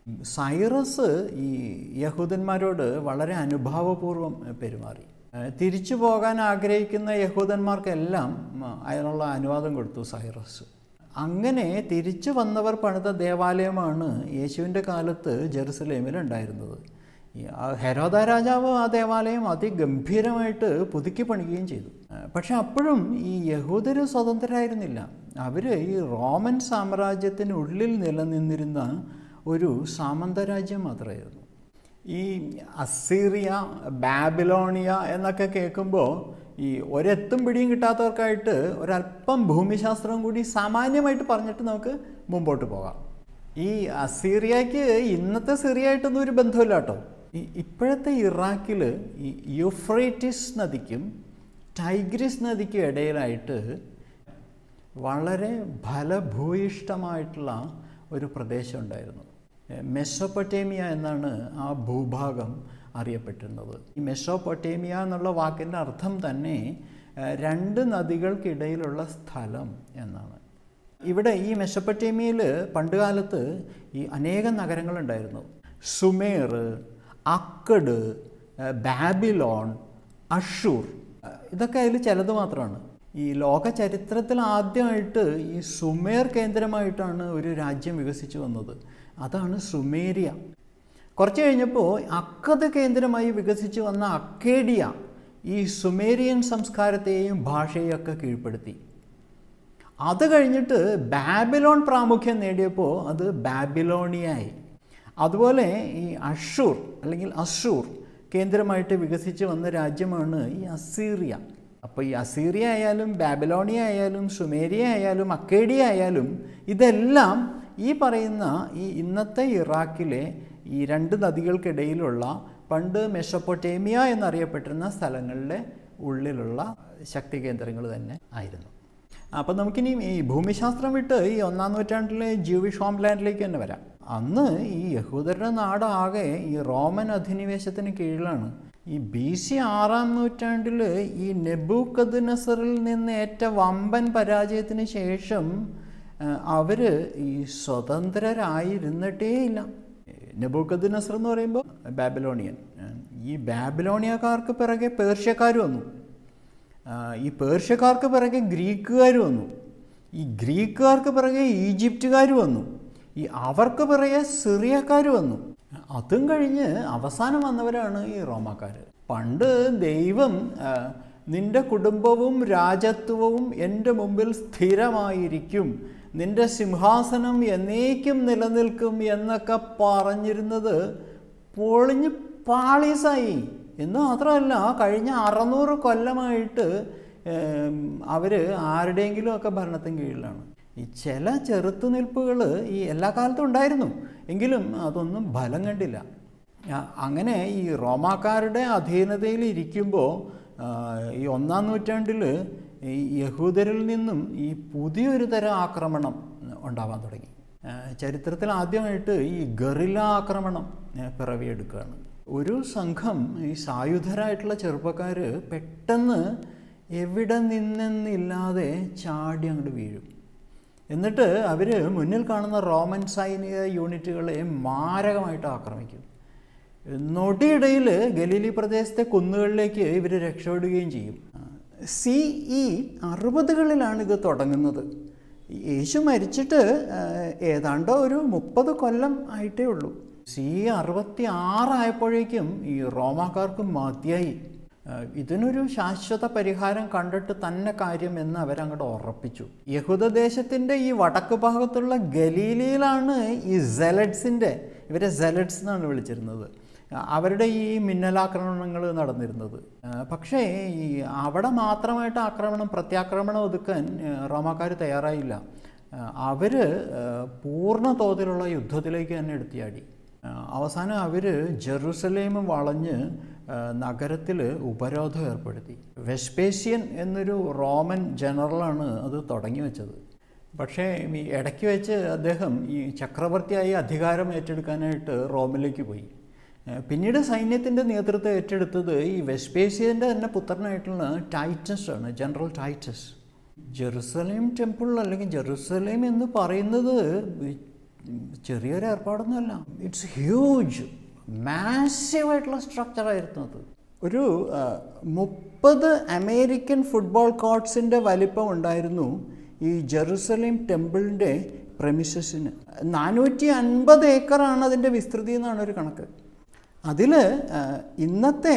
സൈറസ് ഈ യഹൂദന്മാരോട് വളരെ അനുഭാവപൂർവ്വം പെരുമാറി ആ, തിരിച്ചു പോകാൻ ആഗ്രഹിക്കുന്ന യഹൂദന്മാർക്കെല്ലാം ആ, അതിനുള്ള അനുവാദം കൊടുത്തു സൈറസ് അങ്ങനെ തിരിച്ചു വന്നവർ പണിത ദേവാലയമാണ് യേശുവിൻ്റെ കാലത്ത് ജെറുസലേമിൽ ഉണ്ടായിരുന്നത് ഈ ആ ഹെരോദ രാജാവ് ആ ദേവാലയം അതിഗംഭീരമായിട്ട് പുതുക്കി പണിയുകയും ചെയ്തു ആ, പക്ഷെ അപ്പോഴും ഈ യഹൂദർ സ്വതന്ത്രരായിരുന്നില്ല അവർ ഈ റോമൻ സാമ്രാജ്യത്തിനുള്ളിൽ നിലനിന്നിരുന്ന ഒരു സാമന്തരാജ്യം മാത്രമായിരുന്നു ഈ അസീറിയ ബാബിലോണിയ എന്നൊക്കെ കേൾക്കുമ്പോൾ ഈ ഒരെത്തും പിടിയും കിട്ടാത്തവർക്കായിട്ട് ഒരല്പം ഭൂമിശാസ്ത്രം കൂടി സാമാന്യമായിട്ട് പറഞ്ഞിട്ട് നമുക്ക് മുമ്പോട്ട് പോകാം ഈ അസീറിയക്ക് ഇന്നത്തെ സിറിയായിട്ടൊന്നും ഒരു ബന്ധമില്ല കേട്ടോ ഈ ഇപ്പോഴത്തെ ഇറാഖിൽ ഈ യുഫ്രേറ്റിസ് നദിക്കും ടൈഗ്രിസ് നദിക്കും ഇടയിലായിട്ട് വളരെ ഫലഭൂയിഷ്ടമായിട്ടുള്ള ഒരു പ്രദേശം ഉണ്ടായിരുന്നു മെസ്സോപ്പൊട്ടേമിയ എന്നാണ് ആ ഭൂഭാഗം അറിയപ്പെട്ടിരുന്നത് ഈ മെസ്സോപ്പൊട്ടേമിയ എന്നുള്ള വാക്കിൻ്റെ അർത്ഥം തന്നെ ഏഹ്, രണ്ട് നദികൾക്കിടയിലുള്ള സ്ഥലം എന്നാണ് ഇവിടെ ഈ മെസ്സപ്പൊട്ടേമിയയിൽ പണ്ടുകാലത്ത് ഈ അനേകം നഗരങ്ങളുണ്ടായിരുന്നു സുമേർ അക്കഡ് ഏഹ്, ബാബിലോൺ അഷൂർ ഏഹ്, ഇതൊക്കെ അതിൽ ചിലത് മാത്രമാണ് ഈ ലോക ചരിത്രത്തിൽ ആദ്യമായിട്ട് ഈ സുമേർ കേന്ദ്രമായിട്ടാണ് ഒരു രാജ്യം വികസിച്ചു വന്നത് അതാണ് സുമേരിയ കുറച്ച് കഴിഞ്ഞപ്പോൾ അക്കത് കേന്ദ്രമായി വികസിച്ചു വന്ന അക്കേഡിയ ഈ സുമേരിയൻ സംസ്കാരത്തെയും ഭാഷയെയും ഒക്കെ കീഴ്പ്പെടുത്തി അത് കഴിഞ്ഞിട്ട് ബാബിലോൺ പ്രാമുഖ്യം നേടിയപ്പോൾ അത് ബാബിലോണിയായി അതുപോലെ ഈ അഷൂർ അല്ലെങ്കിൽ അഷൂർ കേന്ദ്രമായിട്ട് വികസിച്ച് വന്ന രാജ്യമാണ് ഈ അസീറിയ അപ്പോൾ ഈ അസീറിയ ആയാലും ബാബിലോണിയ ആയാലും സുമേരിയ ആയാലും അക്കേഡിയ ആയാലും ഇതെല്ലാം ഈ പറയുന്ന ഈ ഇന്നത്തെ ഇറാഖിലെ ഈ രണ്ട് നദികൾക്കിടയിലുള്ള പണ്ട് മെസ്സപ്പൊട്ടേമിയ എന്നറിയപ്പെട്ടിരുന്ന സ്ഥലങ്ങളിലെ ഉള്ളിലുള്ള ശക്തി കേന്ദ്രങ്ങൾ തന്നെ ആയിരുന്നു അപ്പം നമുക്കിനി ഈ ഭൂമിശാസ്ത്രം വിട്ട് ഈ ഒന്നാം നൂറ്റാണ്ടിലെ ജൂവിഷ് ഹോംലാൻഡിലേക്ക് തന്നെ വരാം അന്ന് ഈ യഹൂദരുടെ നാടാകെ ഈ റോമൻ അധിനിവേശത്തിന് കീഴിലാണ് ഈ ബി സി ആറാം നൂറ്റാണ്ടിൽ ഈ നെബൂക്കദ് നസറിൽ നിന്ന് ഏറ്റ വമ്പൻ പരാജയത്തിന് ശേഷം അവർ ഈ സ്വതന്ത്രരായിരുന്നിട്ടേ ഇല്ല നെബൂക്കദ് നസർ എന്ന് പറയുമ്പോൾ ബാബിലോണിയൻ ഈ ബാബിലോണിയക്കാർക്ക് പിറകെ പേർഷ്യക്കാർ വന്നു ആ, ഈ പേർഷ്യക്കാർക്ക് പിറകെ ഗ്രീക്കുകാർ വന്നു ഈ ഗ്രീക്കുകാർക്ക് പിറകെ ഈജിപ്തുകാർ വന്നു ഈ അവർക്ക് പിറകെ സിറിയക്കാർ വന്നു അതും കഴിഞ്ഞ് അവസാനം വന്നവരാണ് ഈ റോമാക്കാർ പണ്ട് ദൈവം ആ, നിന്റെ കുടുംബവും രാജത്വവും എൻ്റെ മുമ്പിൽ സ്ഥിരമായിരിക്കും നിന്റെ സിംഹാസനം എന്നേക്കും നിലനിൽക്കും എന്നൊക്കെ പറഞ്ഞിരുന്നത് പൊളിഞ്ഞ് പാളീസായി എന്ന് മാത്രമല്ല കഴിഞ്ഞ അറുന്നൂറ് കൊല്ലമായിട്ട് അവർ ആരുടെയെങ്കിലും ഒക്കെ ഭരണത്തിന് കീഴിലാണ് ഈ ചില ചെറുത്തുനിൽപ്പുകൾ ഈ എല്ലാ കാലത്തും ഉണ്ടായിരുന്നു എങ്കിലും അതൊന്നും ഫലം കണ്ടില്ല ആ, അങ്ങനെ ഈ റോമാക്കാരുടെ അധീനതയിൽ ഇരിക്കുമ്പോൾ ഈ ഒന്നാം നൂറ്റാണ്ടിൽ ഈ യഹൂദരിൽ നിന്നും ഈ പുതിയൊരു തരം ആക്രമണം ഉണ്ടാവാൻ തുടങ്ങി ആ, ചരിത്രത്തിൽ ആദ്യമായിട്ട് ഈ ഗറില്ല ആക്രമണം ആ, പിറവിയെടുക്കുകയാണ് ഒരു സംഘം ഈ സായുധരായിട്ടുള്ള ചെറുപ്പക്കാർ പെട്ടെന്ന് എവിടെ നിന്നെന്നില്ലാതെ ചാടി അങ്ങോട്ട് വീഴും എന്നിട്ട് അവർ മുന്നിൽ കാണുന്ന റോമൻ സൈനിക യൂണിറ്റുകളെ മാരകമായിട്ട് ആക്രമിക്കും നൊടിയിടയിൽ ഗലീലി പ്രദേശത്തെ കുന്നുകളിലേക്ക് ഇവർ രക്ഷപ്പെടുകയും ചെയ്യും സി ഇ അറുപതുകളിലാണ് ഇത് തുടങ്ങുന്നത് യേശു മരിച്ചിട്ട് ആ, ഏതാണ്ട് ഒരു മുപ്പത് കൊല്ലം ആയിട്ടേ ഉള്ളൂ സി അറുപത്തി ആറായപ്പോഴേക്കും ഈ റോമാക്കാർക്ക് മതിയായി ആ, ഇതിനൊരു ശാശ്വത പരിഹാരം കണ്ടിട്ട് തന്നെ കാര്യം എന്ന് അവരങ്ങോട്ട് ഉറപ്പിച്ചു യഹൂദദേശത്തിൻ്റെ ഈ വടക്ക് ഭാഗത്തുള്ള ഗലീലയിലാണ് ഈ സെലഡ്സിൻ്റെ ഇവരെ സെലഡ്സ് എന്നാണ് വിളിച്ചിരുന്നത് അവരുടെ ഈ മിന്നലാക്രമണങ്ങൾ നടന്നിരുന്നത് ആ, പക്ഷേ ഈ അവിടെ മാത്രമായിട്ട് ആക്രമണം പ്രത്യാക്രമണം ഒതുക്കാൻ റോമാക്കാർ തയ്യാറായില്ല അവർ പൂർണ്ണ തോതിലുള്ള യുദ്ധത്തിലേക്ക് തന്നെ എടുത്തിയാടി ആ, അവസാനം അവർ ജെറുസലേം വളഞ്ഞ് നഗരത്തിൽ ഉപരോധം ഏർപ്പെടുത്തി വെസ്പേഷ്യൻ എന്നൊരു റോമൻ ജനറലാണ് അത് തുടങ്ങി വെച്ചത് പക്ഷേ ഈ ഇടയ്ക്ക് വെച്ച് അദ്ദേഹം ഈ ചക്രവർത്തിയായി അധികാരം ഏറ്റെടുക്കാനായിട്ട് റോമിലേക്ക് പോയി ഏഹ് പിന്നീട് സൈന്യത്തിൻ്റെ നേതൃത്വം ഏറ്റെടുത്തത് ഈ വെസ്പേഷ്യൻ്റെ തന്നെ പുത്രനായിട്ടുള്ള ടൈറ്റസ് ആണ് ജനറൽ ടൈറ്റസ് ജെറുസലേം ടെമ്പിൾ അല്ലെങ്കിൽ ജെറുസലേം എന്ന് പറയുന്നത് ചെറിയൊരു ഏർപ്പാടൊന്നുമല്ല ഇറ്റ്സ് ഹ്യൂജ് മാസീവായിട്ടുള്ള സ്ട്രക്ചറായിരുന്നു അത് ഒരു ആ, മുപ്പത് അമേരിക്കൻ ഫുട്ബോൾ കോർട്സിൻ്റെ വലിപ്പം ഉണ്ടായിരുന്നു ഈ ജെറുസലേം ടെമ്പിളിൻ്റെ പ്രമിസസിന് നാനൂറ്റി അൻപത് ഏക്കറാണ് അതിൻ്റെ വിസ്തൃതി എന്നാണ് ഒരു കണക്ക് അതിൽ ഇന്നത്തെ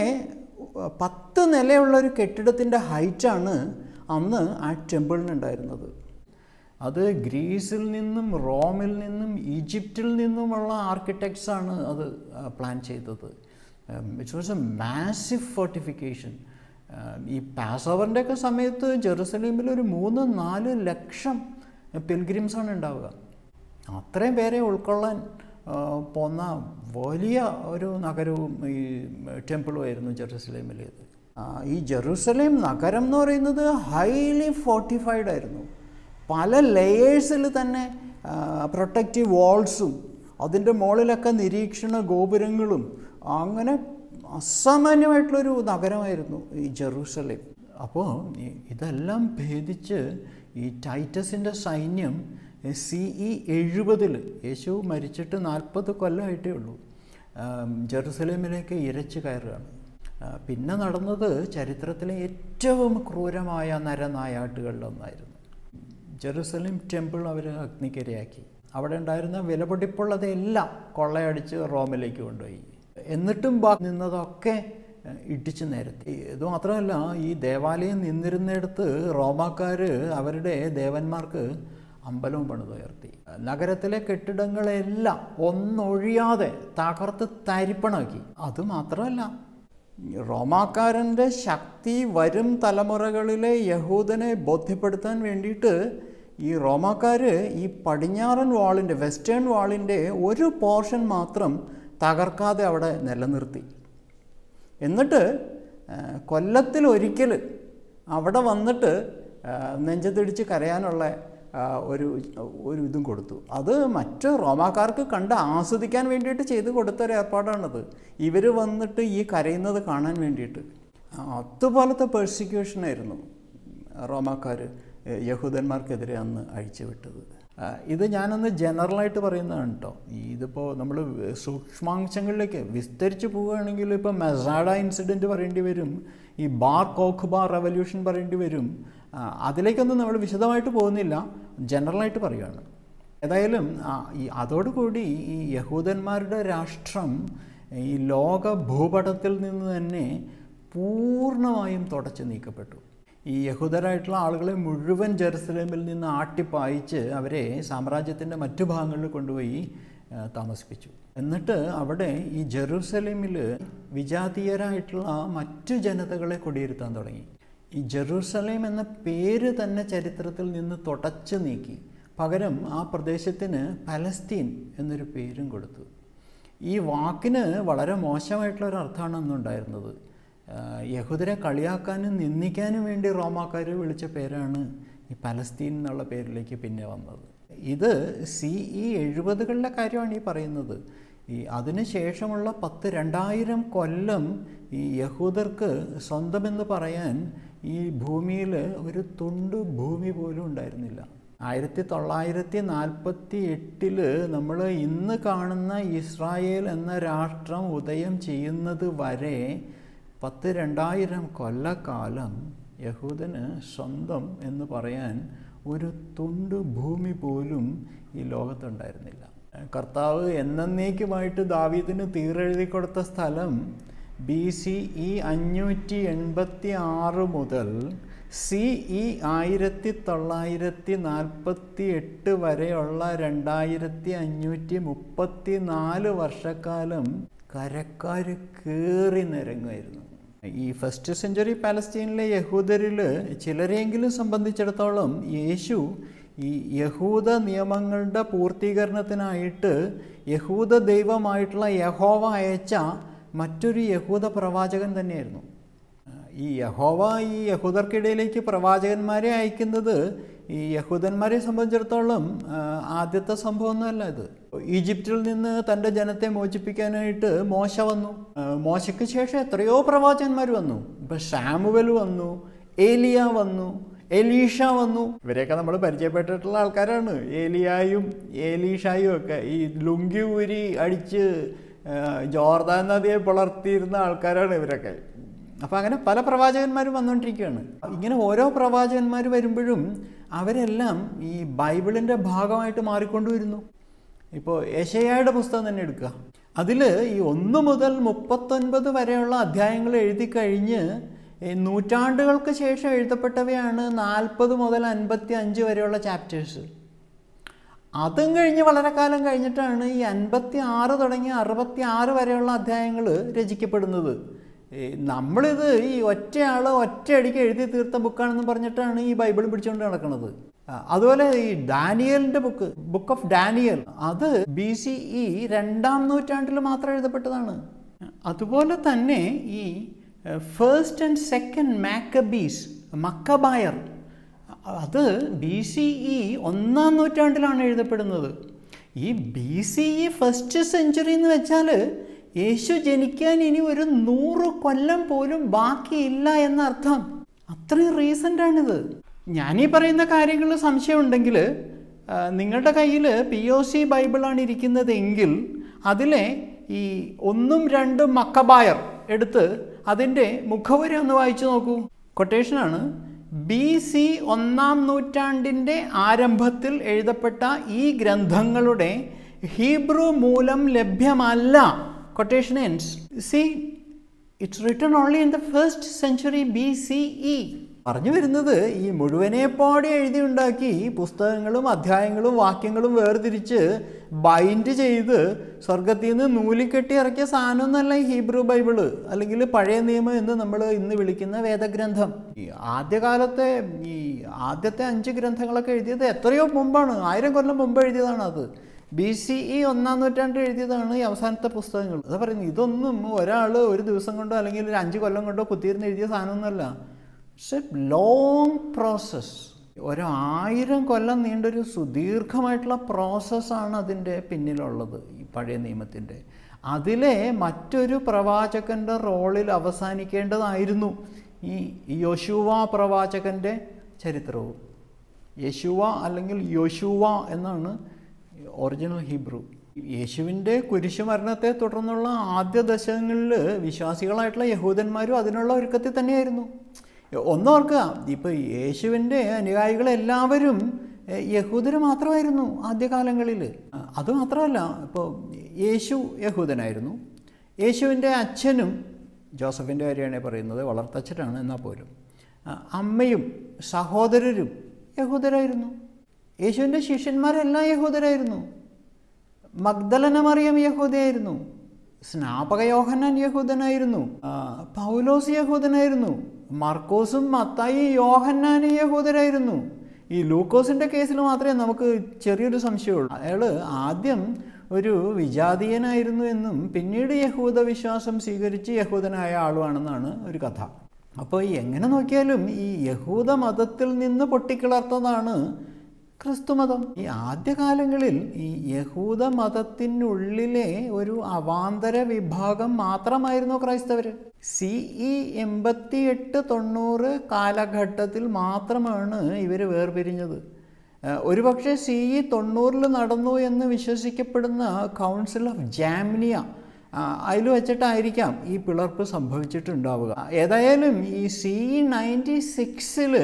പത്ത് നിലയുള്ള ഒരു കെട്ടിടത്തിൻ്റെ ഹൈറ്റാണ് അന്ന് ആ ടെമ്പിളിനുണ്ടായിരുന്നത് അത് ഗ്രീസിൽ നിന്നും റോമിൽ നിന്നും ഈജിപ്തിൽ നിന്നുമുള്ള ആർക്കിടെക്ട്സാണ് അത് പ്ലാൻ ചെയ്തത് it's was a massive fortification ഈ പാസ് ഓവറിൻ്റെ ഒക്കെ സമയത്ത് ജെറുസലേമിൽ ഒരു മൂന്ന് നാല് ലക്ഷം പിൽഗ്രിംസാണ് ഉണ്ടാവുക അത്രയും പേരെ ഉൾക്കൊള്ളാൻ ആ, പോന്ന വലിയ ഒരു നഗരവും ഈ ടെമ്പിളുമായിരുന്നു ജെറുസലേമിലേത് ആ, ഈ ജെറുസലേം നഗരം എന്ന് പറയുന്നത് ഹൈലി ഫോർട്ടിഫൈഡ് ആയിരുന്നു പല ലെയേഴ്സിൽ തന്നെ പ്രൊട്ടക്റ്റീവ് വാൾസും അതിൻ്റെ മുകളിലൊക്കെ നിരീക്ഷണ ഗോപുരങ്ങളും അങ്ങനെ അസാമാന്യമായിട്ടുള്ളൊരു നഗരമായിരുന്നു ഈ ജെറൂസലേം അപ്പോൾ ഈ- ഇതെല്ലാം ഭേദിച്ച് ഈ ടൈറ്റസിൻ്റെ സൈന്യം സി ഇ എഴുപതിൽ യേശു മരിച്ചിട്ട് നാൽപ്പത് കൊല്ലമായിട്ടേ ഉള്ളൂ ആം, ജെറുസലേമിലേക്ക് ഇരച്ചു കയറുകയാണ് ആ, പിന്നെ നടന്നത് ചരിത്രത്തിലെ ഏറ്റവും ക്രൂരമായ നരനായാട്ടുകളിലൊന്നായിരുന്നു ജെറുസലേം ടെമ്പിൾ അവർ അഗ്നിക്കിരയാക്കി അവിടെ ഉണ്ടായിരുന്ന വിലപിടിപ്പുള്ളതെല്ലാം കൊള്ളയടിച്ച് റോമിലേക്ക് കൊണ്ടുപോയി എന്നിട്ടും ബാ നിന്നതൊക്കെ ഏഹ്, ഇടിച്ചു നിരത്തി ഇത് മാത്രമല്ല ഈ ദേവാലയം നിന്നിരുന്നിടത്ത് റോമാക്കാർ അവരുടെ ദേവന്മാർക്ക് അമ്പലവും പണിതുയർത്തി നഗരത്തിലെ കെട്ടിടങ്ങളെല്ലാം ഒന്നൊഴിയാതെ തകർത്ത് തരിപ്പണാക്കി അതുമാത്രമല്ല റോമാക്കാരൻ്റെ ശക്തി വരും തലമുറകളിലെ യഹൂദനെ ബോധ്യപ്പെടുത്താൻ വേണ്ടിയിട്ട് ഈ റോമാക്കാർ ഈ പടിഞ്ഞാറൻ വാളിൻ്റെ വെസ്റ്റേൺ വാളിൻ്റെ ഒരു പോർഷൻ മാത്രം തകർക്കാതെ അവിടെ നിലനിർത്തി എന്നിട്ട് ആ, കൊല്ലത്തിൽ ഒരിക്കൽ അവിടെ വന്നിട്ട് ആ, നെഞ്ചത്തിടിച്ച് കരയാനുള്ള ആ, ഒരു ഒരു ഇതും കൊടുത്തു അത് മറ്റ് റോമാക്കാർക്ക് കണ്ട് ആസ്വദിക്കാൻ വേണ്ടിയിട്ട് ചെയ്ത് കൊടുത്ത ഒരു ഏർപ്പാടാണത് ഇവർ വന്നിട്ട് ഈ കരയുന്നത് കാണാൻ വേണ്ടിയിട്ട് അതുപോലത്തെ പെർസിക്യൂഷനായിരുന്നു റോമാക്കാർ യഹൂദന്മാർക്കെതിരെ അന്ന് അഴിച്ചുവിട്ടത് ആ, ഇത് ഞാനൊന്ന് ജനറലായിട്ട് പറയുന്നതാണ് കേട്ടോ ഇതിപ്പോൾ നമ്മൾ സൂക്ഷ്മാംശങ്ങളിലേക്ക് വിസ്തരിച്ച് പോവുകയാണെങ്കിൽ ഇപ്പോൾ മെസാഡ ഇൻസിഡൻറ്റ് പറയേണ്ടി വരും ഈ ബാർ കോക്ക് ബാർ റെവല്യൂഷൻ പറയേണ്ടി വരും ആ, അതിലേക്കൊന്നും നമ്മൾ വിശദമായിട്ട് പോകുന്നില്ല ജനറലായിട്ട് പറയുകയാണ് ഏതായാലും ആ, ഈ അതോടുകൂടി ഈ യഹൂദന്മാരുടെ രാഷ്ട്രം ഈ ലോക ഭൂപടത്തിൽ നിന്ന് തന്നെ പൂർണ്ണമായും തുടച്ചു നീക്കപ്പെട്ടു ഈ യഹൂദരായിട്ടുള്ള ആളുകളെ മുഴുവൻ ജെറുസലേമിൽ നിന്ന് ആട്ടിപ്പായിച്ച് അവരെ സാമ്രാജ്യത്തിൻ്റെ മറ്റു ഭാഗങ്ങളിൽ കൊണ്ടുപോയി ആ, താമസിപ്പിച്ചു എന്നിട്ട് അവിടെ ഈ ജെറൂസലേമിൽ വിജാതീയരായിട്ടുള്ള മറ്റു ജനതകളെ കുടിയിരുത്താൻ തുടങ്ങി ഈ ജെറൂസലേം എന്ന പേര് തന്നെ ചരിത്രത്തിൽ നിന്ന് തുടച്ചു നീക്കി പകരം ആ പ്രദേശത്തിന് പലസ്തീൻ എന്നൊരു പേരും കൊടുത്തു ഈ വാക്കിന് വളരെ മോശമായിട്ടുള്ള ഒരു അർത്ഥമാണ് അന്നുണ്ടായിരുന്നത് ആ, യഹൂദരെ കളിയാക്കാനും നിന്ദിക്കാനും വേണ്ടി റോമാക്കാർ വിളിച്ച പേരാണ് ഈ പലസ്തീൻ എന്നുള്ള പേരിലേക്ക് പിന്നെ വന്നത് ഇത് സി ഇ എഴുപതുകളിലെ കാര്യമാണ് ഈ പറയുന്നത് ഈ അതിനുശേഷമുള്ള പത്ത് രണ്ടായിരം കൊല്ലം ഈ യഹൂദർക്ക് സ്വന്തമെന്ന് പറയാൻ ഈ ഭൂമിയിൽ ഒരു തുണ്ട് ഭൂമി പോലും ഉണ്ടായിരുന്നില്ല ആയിരത്തി തൊള്ളായിരത്തി നാൽപ്പത്തി എട്ടില് നമ്മൾ ഇന്ന് കാണുന്ന ഇസ്രായേൽ എന്ന രാഷ്ട്രം ഉദയം ചെയ്യുന്നത് വരെ പത്ത് രണ്ടായിരം കൊല്ലക്കാലം യഹൂദന് സ്വന്തം എന്ന് പറയാൻ ഒരു തുണ്ട് ഭൂമി പോലും ഈ ലോകത്തുണ്ടായിരുന്നില്ല കർത്താവ് എന്നേക്കുമായിട്ട് ദാവീദിന് തീരെഴുതി കൊടുത്ത സ്ഥലം ബി സി ഇ അഞ്ഞൂറ്റി എൺപത്തി ആറ് മുതൽ സി ഇ ആയിരത്തി തൊള്ളായിരത്തി നാൽപ്പത്തി എട്ട് വരെയുള്ള രണ്ടായിരത്തി അഞ്ഞൂറ്റി മുപ്പത്തി നാല് വർഷക്കാലം കരക്കാർ കയറി നിരങ്ങുമായിരുന്നു ഈ ഫസ്റ്റ് സെഞ്ചുറി പാലസ്തീനിലെ യഹൂദരിൽ ചിലരെങ്കിലും സംബന്ധിച്ചിടത്തോളം യേശു ഈ യഹൂദ നിയമങ്ങളുടെ പൂർത്തീകരണത്തിനായിട്ട് യഹൂദ ദൈവമായിട്ടുള്ള യഹോവ അയച്ച മറ്റൊരു യഹൂദ പ്രവാചകൻ തന്നെയായിരുന്നു ഈ യഹോവ ഈ യഹൂദർക്കിടയിലേക്ക് പ്രവാചകന്മാരെ അയക്കുന്നത് ഈ യഹൂദന്മാരെ സംബന്ധിച്ചിടത്തോളം ആ, ആദ്യത്തെ സംഭവമൊന്നുമല്ല ഇത് ഈജിപ്തിൽ നിന്ന് തൻ്റെ ജനത്തെ മോചിപ്പിക്കാനായിട്ട് മോശ വന്നു ആ, മോശയ്ക്ക് ശേഷം എത്രയോ പ്രവാചകന്മാർ വന്നു ഇപ്പം ഷാമുവൽ വന്നു ഏലിയ വന്നു എലീഷ വന്നു ഇവരെയൊക്കെ നമ്മൾ പരിചയപ്പെട്ടിട്ടുള്ള ആൾക്കാരാണ് ഏലിയായും ഏലീഷായും ഒക്കെ ഈ ലുങ്കി ഊരി അടിച്ച് ആ, ജോർദാൻ നദിയെ പുലർത്തിയിരുന്ന ആൾക്കാരാണ് ഇവരൊക്കെ അപ്പോൾ അങ്ങനെ പല പ്രവാചകന്മാരും വന്നുകൊണ്ടിരിക്കുകയാണ് ഇങ്ങനെ ഓരോ പ്രവാചകന്മാർ വരുമ്പോഴും അവരെല്ലാം ഈ ബൈബിളിൻ്റെ ഭാഗമായിട്ട് മാറിക്കൊണ്ടുവരുന്നു ഇപ്പോൾ യശയായുടെ പുസ്തകം തന്നെ എടുക്കുക അതിൽ ഈ ഒന്ന് മുതൽ മുപ്പത്തൊൻപത് വരെയുള്ള അധ്യായങ്ങൾ എഴുതി കഴിഞ്ഞ് ഈ നൂറ്റാണ്ടുകൾക്ക് ശേഷം എഴുതപ്പെട്ടവയാണ് നാൽപ്പത് മുതൽ അൻപത്തി അഞ്ച് വരെയുള്ള ചാപ്റ്റേഴ്സ് അതും കഴിഞ്ഞ് വളരെ കാലം കഴിഞ്ഞിട്ടാണ് ഈ അൻപത്തി ആറ് തുടങ്ങി അറുപത്തി ആറ് വരെയുള്ള അധ്യായങ്ങൾ രചിക്കപ്പെടുന്നത് ഈ നമ്മളിത് ഈ ഒറ്റയാൾ ഒറ്റയടിക്ക് എഴുതി തീർത്ത ബുക്കാണെന്ന് പറഞ്ഞിട്ടാണ് ഈ ബൈബിൾ പിടിച്ചുകൊണ്ട് നടക്കുന്നത് ആ, അതുപോലെ ഈ ഡാനിയലിൻ്റെ ബുക്ക് ബുക്ക് ഓഫ് ഡാനിയൽ അത് ബി സി ഇ രണ്ടാം നൂറ്റാണ്ടിൽ മാത്രം എഴുതപ്പെട്ടതാണ് അതുപോലെ തന്നെ ഈ ഫസ്റ്റ് ആൻഡ് സെക്കൻഡ് മാക്കബീസ് മക്കബായർ അത് ബി സി ഇ ഒന്നാം നൂറ്റാണ്ടിലാണ് എഴുതപ്പെടുന്നത് ഈ B C E first century എന്ന് വെച്ചാൽ യേശു ജനിക്കാൻ ഇനി ഒരു നൂറ് കൊല്ലം പോലും ബാക്കിയില്ല എന്നർത്ഥം അത്രയും റീസെൻ്റാണിത് ഞാനീ പറയുന്ന കാര്യങ്ങൾ സംശയമുണ്ടെങ്കിൽ ആ, നിങ്ങളുടെ കയ്യിൽ പി ഒ സി ബൈബിളാണ് ഇരിക്കുന്നതെങ്കിൽ അതിലെ ഈ ഒന്നും രണ്ടും മക്കബായർ എടുത്ത് അതിൻ്റെ മുഖവരി ഒന്ന് വായിച്ചു നോക്കൂ കൊട്ടേഷനാണ് ബി സി ഒന്നാം നൂറ്റാണ്ടിൻ്റെ ആരംഭത്തിൽ എഴുതപ്പെട്ട ഈ ഗ്രന്ഥങ്ങളുടെ ഹീബ്രു മൂലം ലഭ്യമല്ല quotation ends see it's written only in the first century B C E പറഞ്ഞു വരുന്നത് ഈ മുഴുവനെ പാടി എഴുതി ഉണ്ടാക്കി പുസ്തകങ്ങളും അധ്യായങ്ങളും വാക്യങ്ങളും വേർതിരിച്ച് ബൈൻഡ് ചെയ്ത് സ്വർഗത്തിൽ നിന്ന് നൂലിക്കെട്ടി ഇറക്കിയ സാധനമൊന്നല്ല ഈ ഹീബ്രു ബൈബിള് അല്ലെങ്കിൽ പഴയ നിയമം എന്ന് നമ്മൾ ഇന്ന് വിളിക്കുന്ന വേദഗ്രന്ഥം ഈ ആദ്യകാലത്തെ ഈ ആദ്യത്തെ അഞ്ച് ഗ്രന്ഥങ്ങളൊക്കെ എഴുതിയത് എത്രയോ മുമ്പാണ് ആയിരം കൊല്ലം മുമ്പ് എഴുതിയതാണ് അത് ബി സി ഇ ഒന്നാം നൂറ്റാണ്ട് എഴുതിയതാണ് ഈ അവസാനത്തെ പുസ്തകങ്ങൾ അതാ പറയുന്നത് ഇതൊന്നും ഒരാൾ ഒരു ദിവസം കൊണ്ടോ അല്ലെങ്കിൽ ഒരു അഞ്ച് കൊല്ലം കൊണ്ടോ കുത്തിയിരുന്ന് എഴുതിയ സാധനമൊന്നുമല്ല ഇറ്റ്സ് എ ലോങ് പ്രോസസ്സ് ഒരായിരം കൊല്ലം നീണ്ടൊരു സുദീർഘമായിട്ടുള്ള പ്രോസസ്സാണ് അതിൻ്റെ പിന്നിലുള്ളത് ഈ പഴയ നിയമത്തിൻ്റെ അതിലെ മറ്റൊരു പ്രവാചകൻ്റെ റോളിൽ അവസാനിക്കേണ്ടതായിരുന്നു ഈ യോശുവ പ്രവാചകൻ്റെ ചരിത്രവും യേശുവ അല്ലെങ്കിൽ യോശുവ എന്നാണ് ഒറിജിനൽ ഹീബ്രു യേശുവിൻ്റെ കുരിശുമരണത്തെ തുടർന്നുള്ള ആദ്യ ദശകങ്ങളിൽ വിശ്വാസികളായിട്ടുള്ള യഹൂദന്മാരും അതിനുള്ള ഒരുക്കത്തിൽ തന്നെയായിരുന്നു ഒന്നോർക്കുക ഇപ്പോൾ യേശുവിൻ്റെ അനുയായികളെല്ലാവരും എഹ്, യഹൂദര് മാത്രമായിരുന്നു ആദ്യകാലങ്ങളിൽ അത് മാത്രമല്ല ഇപ്പോൾ യേശു യഹൂദനായിരുന്നു യേശുവിൻ്റെ അച്ഛനും ജോസഫിൻ്റെ കാര്യമാണ് പറയുന്നത് വളർത്തച്ഛനാണ് എന്നാൽ പോലും ആ, അമ്മയും സഹോദരരും യഹൂദരായിരുന്നു യേശുവിൻ്റെ ശിഷ്യന്മാരെല്ലാം യഹൂദരായിരുന്നു മഗ്ദലന മറിയം യഹൂദയായിരുന്നു സ്നാപക യോഹന്നാൻ യഹൂദനായിരുന്നു ആ, പൗലോസ് യഹൂദനായിരുന്നു മാർക്കോസും മത്തായി യോഹന്നാനും യഹൂദരായിരുന്നു ഈ ലൂക്കോസിൻ്റെ കേസിൽ മാത്രമേ നമുക്ക് ചെറിയൊരു സംശയമുള്ളൂ അയാൾ ആദ്യം ഒരു വിജാതീയനായിരുന്നു എന്നും പിന്നീട് യഹൂദ വിശ്വാസം സ്വീകരിച്ച് യഹൂദനായ ആളുമാണെന്നാണ് ഒരു കഥ അപ്പോൾ എങ്ങനെ നോക്കിയാലും ഈ യഹൂദ മതത്തിൽ നിന്ന് പൊട്ടിക്കിളർത്തതാണ് ക്രിസ്തുമതം ഈ ആദ്യകാലങ്ങളിൽ ഈ യഹൂദ മതത്തിനുള്ളിലെ ഒരു അവാന്തര വിഭാഗം മാത്രമായിരുന്നു ക്രൈസ്തവർ സി ഇ എൺപത്തി എട്ട് തൊണ്ണൂറ് കാലഘട്ടത്തിൽ മാത്രമാണ് ഇവർ വേർപിരിഞ്ഞത് ഏഹ് ഒരുപക്ഷെ സി ഇ തൊണ്ണൂറിൽ നടന്നു എന്ന് വിശ്വസിക്കപ്പെടുന്ന കൗൺസിൽ ഓഫ് ജാമിനിയ അതിൽ വെച്ചിട്ടായിരിക്കാം ഈ പിളർപ്പ് സംഭവിച്ചിട്ടുണ്ടാവുക ഏതായാലും ഈ സി നയൻറ്റി സിക്സിൽ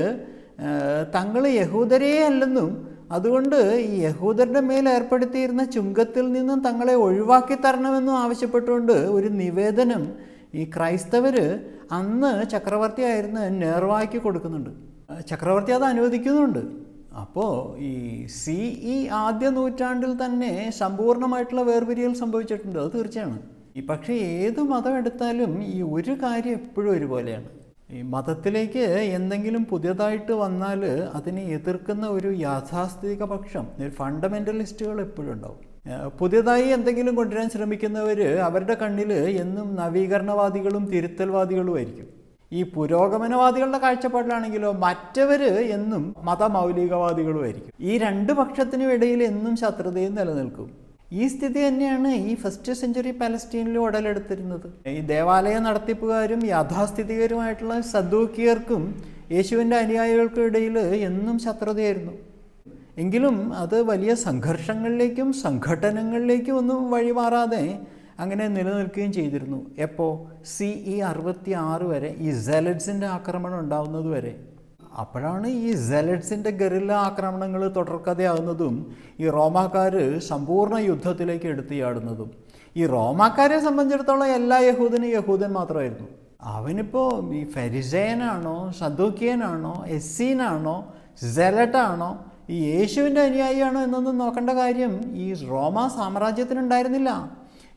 തങ്ങൾ യഹൂദരേ അല്ലെന്നും അതുകൊണ്ട് ഈ യഹൂദരുടെ മേൽ ഏർപ്പെടുത്തിയിരുന്ന ചുങ്കത്തിൽ നിന്നും തങ്ങളെ ഒഴിവാക്കി തരണമെന്നും ആവശ്യപ്പെട്ടുകൊണ്ട് ഒരു നിവേദനം ഈ ക്രൈസ്തവർ അന്ന് ചക്രവർത്തിയായിരുന്ന നെർവായ്ക്ക് കൊടുക്കുന്നുണ്ട് ചക്രവർത്തി അത് അനുവദിക്കുന്നുണ്ട് അപ്പോൾ ഈ സി ഇ ആദ്യ നൂറ്റാണ്ടിൽ തന്നെ സമ്പൂർണ്ണമായിട്ടുള്ള വേർപിരിയൽ സംഭവിച്ചിട്ടുണ്ട് അത് തീർച്ചയാണ് ഈ പക്ഷേ ഏത് മതം എടുത്താലും ഈ ഒരു കാര്യം എപ്പോഴും ഒരുപോലെയാണ് ഈ മതത്തിലേക്ക് എന്തെങ്കിലും പുതിയതായിട്ട് വന്നാൽ അതിനെ എതിർക്കുന്ന ഒരു യാഥാസ്ഥിതിക പക്ഷം ഒരു ഫണ്ടമെൻ്റലിസ്റ്റുകൾ എപ്പോഴും ഉണ്ടാവും ഏഹ് പുതിയതായി എന്തെങ്കിലും കൊണ്ടുവരാൻ ശ്രമിക്കുന്നവർ അവരുടെ കണ്ണിൽ എന്നും നവീകരണവാദികളും തിരുത്തൽവാദികളുമായിരിക്കും ഈ പുരോഗമനവാദികളുടെ കാഴ്ചപ്പാടിലാണെങ്കിലോ മറ്റവർ എന്നും മതമൗലികവാദികളുമായിരിക്കും ഈ രണ്ട് പക്ഷത്തിനും ഇടയിൽ എന്നും ശത്രുതയും നിലനിൽക്കും ഈ സ്ഥിതി തന്നെയാണ് ഈ ഫസ്റ്റ് സെഞ്ചുറി പാലസ്റ്റീനിലും ഉടലെടുത്തിരുന്നത് ഈ ദേവാലയ നടത്തിപ്പുകാരും യാഥാസ്ഥിതികരുമായിട്ടുള്ള സദൂക്കിയർക്കും യേശുവിൻ്റെ അനുയായികൾക്കും ഇടയിൽ എന്നും ശത്രുതയായിരുന്നു എങ്കിലും അത് വലിയ സംഘർഷങ്ങളിലേക്കും സംഘടനകളിലേക്കും ഒന്നും വഴിമാറാതെ അങ്ങനെ നിലനിൽക്കുകയും ചെയ്തിരുന്നു എപ്പോൾ സി ഇ അറുപത്തി ആറ് വരെ ഈ സെലഡ്സിൻ്റെ ആക്രമണം ഉണ്ടാവുന്നത് വരെ അപ്പോഴാണ് ഈ സെലഡ്സിൻ്റെ ഗറില്ല ആക്രമണങ്ങൾ തുടർക്കഥയാകുന്നതും ഈ റോമാക്കാർ സമ്പൂർണ്ണ യുദ്ധത്തിലേക്ക് എടുത്തിയാടുന്നതും ഈ റോമാക്കാരെ സംബന്ധിച്ചിടത്തോളം എല്ലാ യഹൂദനും യഹൂദൻ മാത്രമായിരുന്നു അവനിപ്പോൾ ഈ ഫെരിസേനാണോ സദൂക്കിയനാണോ എസ്സീനാണോ സെലട്ടാണോ ഈ യേശുവിൻ്റെ അനുയായിയാണോ എന്നൊന്നും നോക്കേണ്ട കാര്യം ഈ റോമ സാമ്രാജ്യത്തിനുണ്ടായിരുന്നില്ല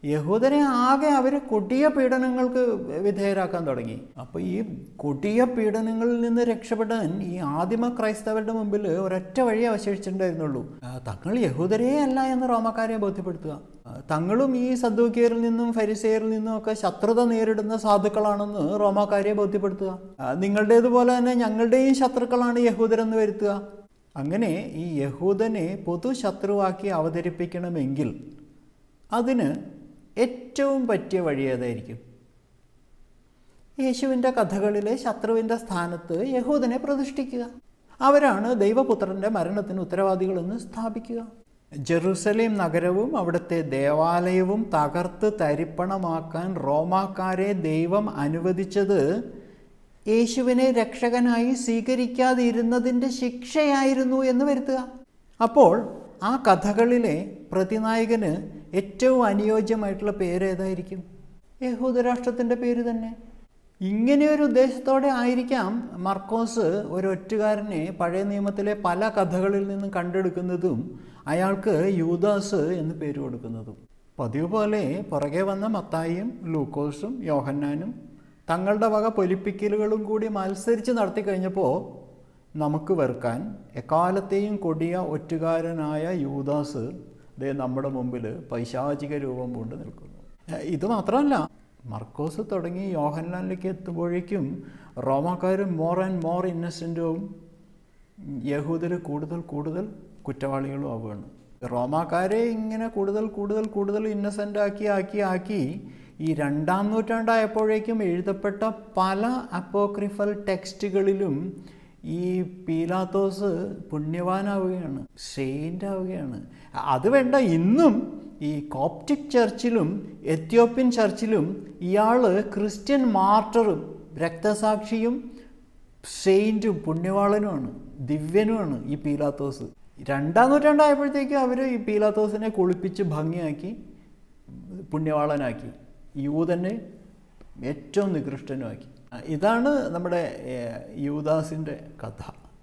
യഹൂദനെ ആകെ അവർ കൊടിയ പീഡനങ്ങൾക്ക് വിധേയരാക്കാൻ തുടങ്ങി അപ്പോൾ ഈ കൊടിയ പീഡനങ്ങളിൽ നിന്ന് രക്ഷപ്പെടാൻ ഈ ആദിമ ക്രൈസ്തവരുടെ മുമ്പിൽ ഒരൊറ്റ വഴി അവശേഷിച്ചിട്ടുണ്ടായിരുന്നുള്ളൂ ആ, തങ്ങൾ യഹൂദരേ അല്ല എന്ന് റോമക്കാരെ ബോധ്യപ്പെടുത്തുക ആ, തങ്ങളും ഈ സദ്ദൂക്കിയരിൽ നിന്നും ഫരിസേരിൽ നിന്നും ഒക്കെ ശത്രുത നേരിടുന്ന സാധുക്കളാണെന്ന് റോമാക്കാരെ ബോധ്യപ്പെടുത്തുക ആ, നിങ്ങളുടേതുപോലെ തന്നെ ഞങ്ങളുടെയും ശത്രുക്കളാണ് യഹൂദരെന്ന് വരുത്തുക അങ്ങനെ ഈ യഹൂദനെ പൊതു ശത്രുവാക്കി അവതരിപ്പിക്കണമെങ്കിൽ അതിന് ഏറ്റവും പറ്റിയ വഴി ഏതായിരിക്കും യേശുവിൻ്റെ കഥകളിലെ ശത്രുവിൻ്റെ സ്ഥാനത്ത് യഹൂദനെ പ്രതിഷ്ഠിക്കുക അവരാണ് ദൈവപുത്രൻ്റെ മരണത്തിന് ഉത്തരവാദികളെന്ന് സ്ഥാപിക്കുക ജെറുസലേം നഗരവും അവിടുത്തെ ദേവാലയവും തകർത്ത് തരിപ്പണമാക്കാൻ റോമാക്കാരെ ദൈവം അനുവദിച്ചത് യേശുവിനെ രക്ഷകനായി സ്വീകരിക്കാതിരുന്നതിൻ്റെ ശിക്ഷയായിരുന്നു എന്ന് വരുത്തുക അപ്പോൾ ആ കഥകളിലെ പ്രതിനായകന് ഏറ്റവും അനുയോജ്യമായിട്ടുള്ള പേര് ഏതായിരിക്കും യഹൂദരാഷ്ട്രത്തിൻ്റെ പേര് തന്നെ ഇങ്ങനെ ഒരു ഉദ്ദേശത്തോടെ ആയിരിക്കാം മർക്കോസ് ഒരു ഒറ്റുകാരനെ പഴയ നിയമത്തിലെ പല കഥകളിൽ നിന്നും കണ്ടെടുക്കുന്നതും അയാൾക്ക് യൂദാസ് എന്ന് പേര് കൊടുക്കുന്നതും പതിവ് പോലെ പുറകെ വന്ന മത്തായിയും ലൂക്കോസും യോഹന്നാനും തങ്ങളുടെ വക പൊലിപ്പിക്കലുകളും കൂടി മത്സരിച്ച് നടത്തി കഴിഞ്ഞപ്പോൾ നമുക്ക് വെറുക്കാൻ എക്കാലത്തെയും കൊടിയ ഒറ്റുകാരനായ യൂദാസ് ദേ നമ്മുടെ മുമ്പിൽ പൈശാചിക രൂപം കൊണ്ട് നിൽക്കുന്നു ഏഹ് ഇത് മാത്രമല്ല മർക്കോസ് തുടങ്ങി യോഹൻലാൻഡിലേക്ക് എത്തുമ്പോഴേക്കും റോമാക്കാർ മോർ ആൻഡ് മോർ ഇന്നസെൻറ്റും യഹൂദർ കൂടുതൽ കൂടുതൽ കുറ്റവാളികളും ആവുകയാണ് റോമാക്കാരെ ഇങ്ങനെ കൂടുതൽ കൂടുതൽ കൂടുതൽ ഇന്നസെൻ്റ് ആക്കി ആക്കി ആക്കി ഈ രണ്ടാം നൂറ്റാണ്ടായപ്പോഴേക്കും എഴുതപ്പെട്ട പല അപ്പോക്രിഫൽ ടെക്സ്റ്റുകളിലും ഈ പീലാത്തോസ് പുണ്യവാനാവുകയാണ് സെയിൻ്റ് ആവുകയാണ് അത് വേണ്ട ഇന്നും ഈ കോപ്റ്റിക് ചർച്ചിലും എത്യോപ്യൻ ചർച്ചിലും ഇയാൾ ക്രിസ്ത്യൻ മാർട്ടറും രക്തസാക്ഷിയും സെയിൻറ്റും പുണ്യവാളനുമാണ് ദിവ്യനുമാണ് ഈ പീലാത്തോസ് രണ്ടാം നൂറ്റാണ്ടായപ്പോഴത്തേക്ക് അവർ ഈ പീലാത്തോസിനെ കുളിപ്പിച്ച് ഭംഗിയാക്കി പുണ്യവാളനാക്കി യൂതനെ ഏറ്റവും നികൃഷ്ടനുമാക്കി ഇതാണ് നമ്മുടെ ഏഹ്, യൂദാസിൻ്റെ കഥ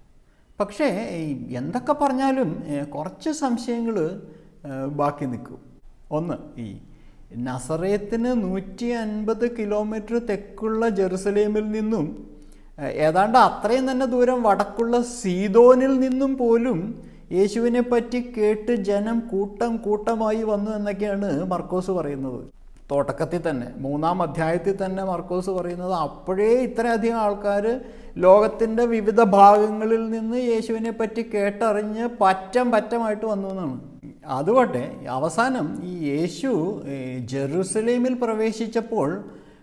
പക്ഷേ ഈ എന്തൊക്കെ പറഞ്ഞാലും ഏഹ്, കുറച്ച് സംശയങ്ങൾ ബാക്കി നിൽക്കും ഒന്ന് ഈ നസറേത്തിന് നൂറ്റി അൻപത് കിലോമീറ്റർ തെക്കുള്ള ജെറുസലേമിൽ നിന്നും ഏഹ്, ഏതാണ്ട് അത്രയും തന്നെ ദൂരം വടക്കുള്ള സീതോനിൽ നിന്നും പോലും യേശുവിനെ പറ്റി കേട്ട് ജനം കൂട്ടം കൂട്ടമായി വന്നു എന്നൊക്കെയാണ് മർക്കോസ് പറയുന്നത് തുടക്കത്തിൽ തന്നെ മൂന്നാം അധ്യായത്തിൽ തന്നെ മർക്കോസ് പറയുന്നത് അപ്പോഴേ ഇത്രയധികം ആൾക്കാർ ലോകത്തിൻ്റെ വിവിധ ഭാഗങ്ങളിൽ നിന്ന് യേശുവിനെ പറ്റി കേട്ടറിഞ്ഞ് പറ്റം പറ്റമായിട്ട് വന്നു എന്നാണ് അതുകൊട്ടെ അവസാനം ഈ യേശു ഏ, ജെറുസലേമിൽ പ്രവേശിച്ചപ്പോൾ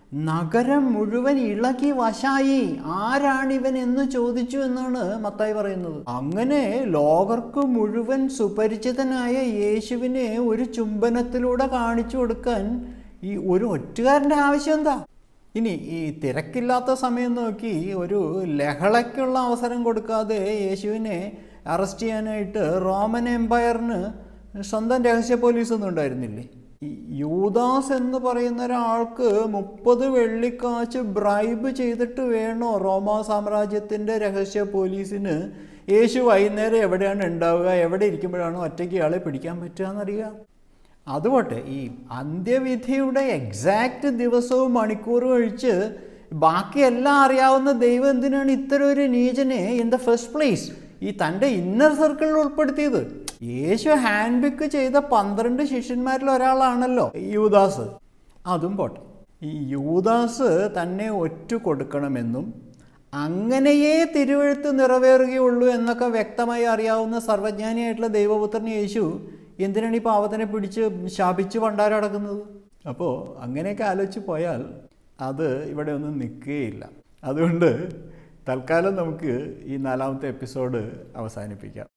നഗരം മുഴുവൻ ഇളകി വശായി ആരാണിവൻ എന്ന് ചോദിച്ചു എന്നാണ് മത്തായി പറയുന്നത് അങ്ങനെ ലോകർക്ക് മുഴുവൻ സുപരിചിതനായ യേശുവിനെ ഒരു ചുംബനത്തിലൂടെ കാണിച്ചു കൊടുക്കാൻ ഈ ഒരു ഒറ്റുകാരൻ്റെ ആവശ്യം എന്താ ഇനി ഈ തിരക്കില്ലാത്ത സമയം നോക്കി ഒരു ലഹളയ്ക്കുള്ള അവസരം കൊടുക്കാതെ യേശുവിനെ അറസ്റ്റ് ചെയ്യാനായിട്ട് റോമൻ എംപയറിന് സ്വന്തം രഹസ്യ പോലീസ് ഒന്നും ഉണ്ടായിരുന്നില്ലേ ഈ യൂദാസ് എന്ന് പറയുന്ന ഒരാൾക്ക് മുപ്പത് വെള്ളിക്കാശ് ബ്രൈബ് ചെയ്തിട്ട് വേണോ റോമാ സാമ്രാജ്യത്തിൻ്റെ രഹസ്യ പോലീസിന് യേശു വൈകുന്നേരം എവിടെയാണ് ഉണ്ടാവുക എവിടെ ഇരിക്കുമ്പോഴാണ് ഒറ്റയ്ക്ക് ഇയാളെ പിടിക്കാൻ പറ്റുക എന്നറിയുക അതുപോട്ടെ ഈ അന്ത്യവിധിയുടെ എക്സാക്റ്റ് ദിവസവും മണിക്കൂറും ഒഴിച്ച് ബാക്കിയെല്ലാം അറിയാവുന്ന ദൈവം എന്തിനാണ് ഇത്തരം ഒരു നീചനെ ഇൻ ദ ഫസ്റ്റ് പ്ലേസ് ഈ തൻ്റെ ഇന്നർ സർക്കിളിൽ ഉൾപ്പെടുത്തിയത് യേശു ഹാൻഡ് പിക്ക് ചെയ്ത പന്ത്രണ്ട് ശിഷ്യന്മാരിൽ ഒരാളാണല്ലോ യൂദാസ് അതും പോട്ടെ ഈ യൂദാസ് തന്നെ ഒറ്റ കൊടുക്കണമെന്നും അങ്ങനെയേ തിരുവഴുത്ത് നിറവേറുകയുള്ളൂ എന്നൊക്കെ വ്യക്തമായി അറിയാവുന്ന സർവജ്ഞാനിയായിട്ടുള്ള ദൈവപുത്രൻ യേശു എന്തിനാണ് ഈ പാവത്തിനെ പിടിച്ച് ശാപിച്ച് പണ്ടാരടക്കുന്നത് അപ്പോൾ അങ്ങനെയൊക്കെ ആലോചിച്ച് പോയാൽ അത് ഇവിടെ ഒന്നും നിൽക്കുകയില്ല അതുകൊണ്ട് തൽക്കാലം നമുക്ക് ഈ നാലാമത്തെ എപ്പിസോഡ് അവസാനിപ്പിക്കാം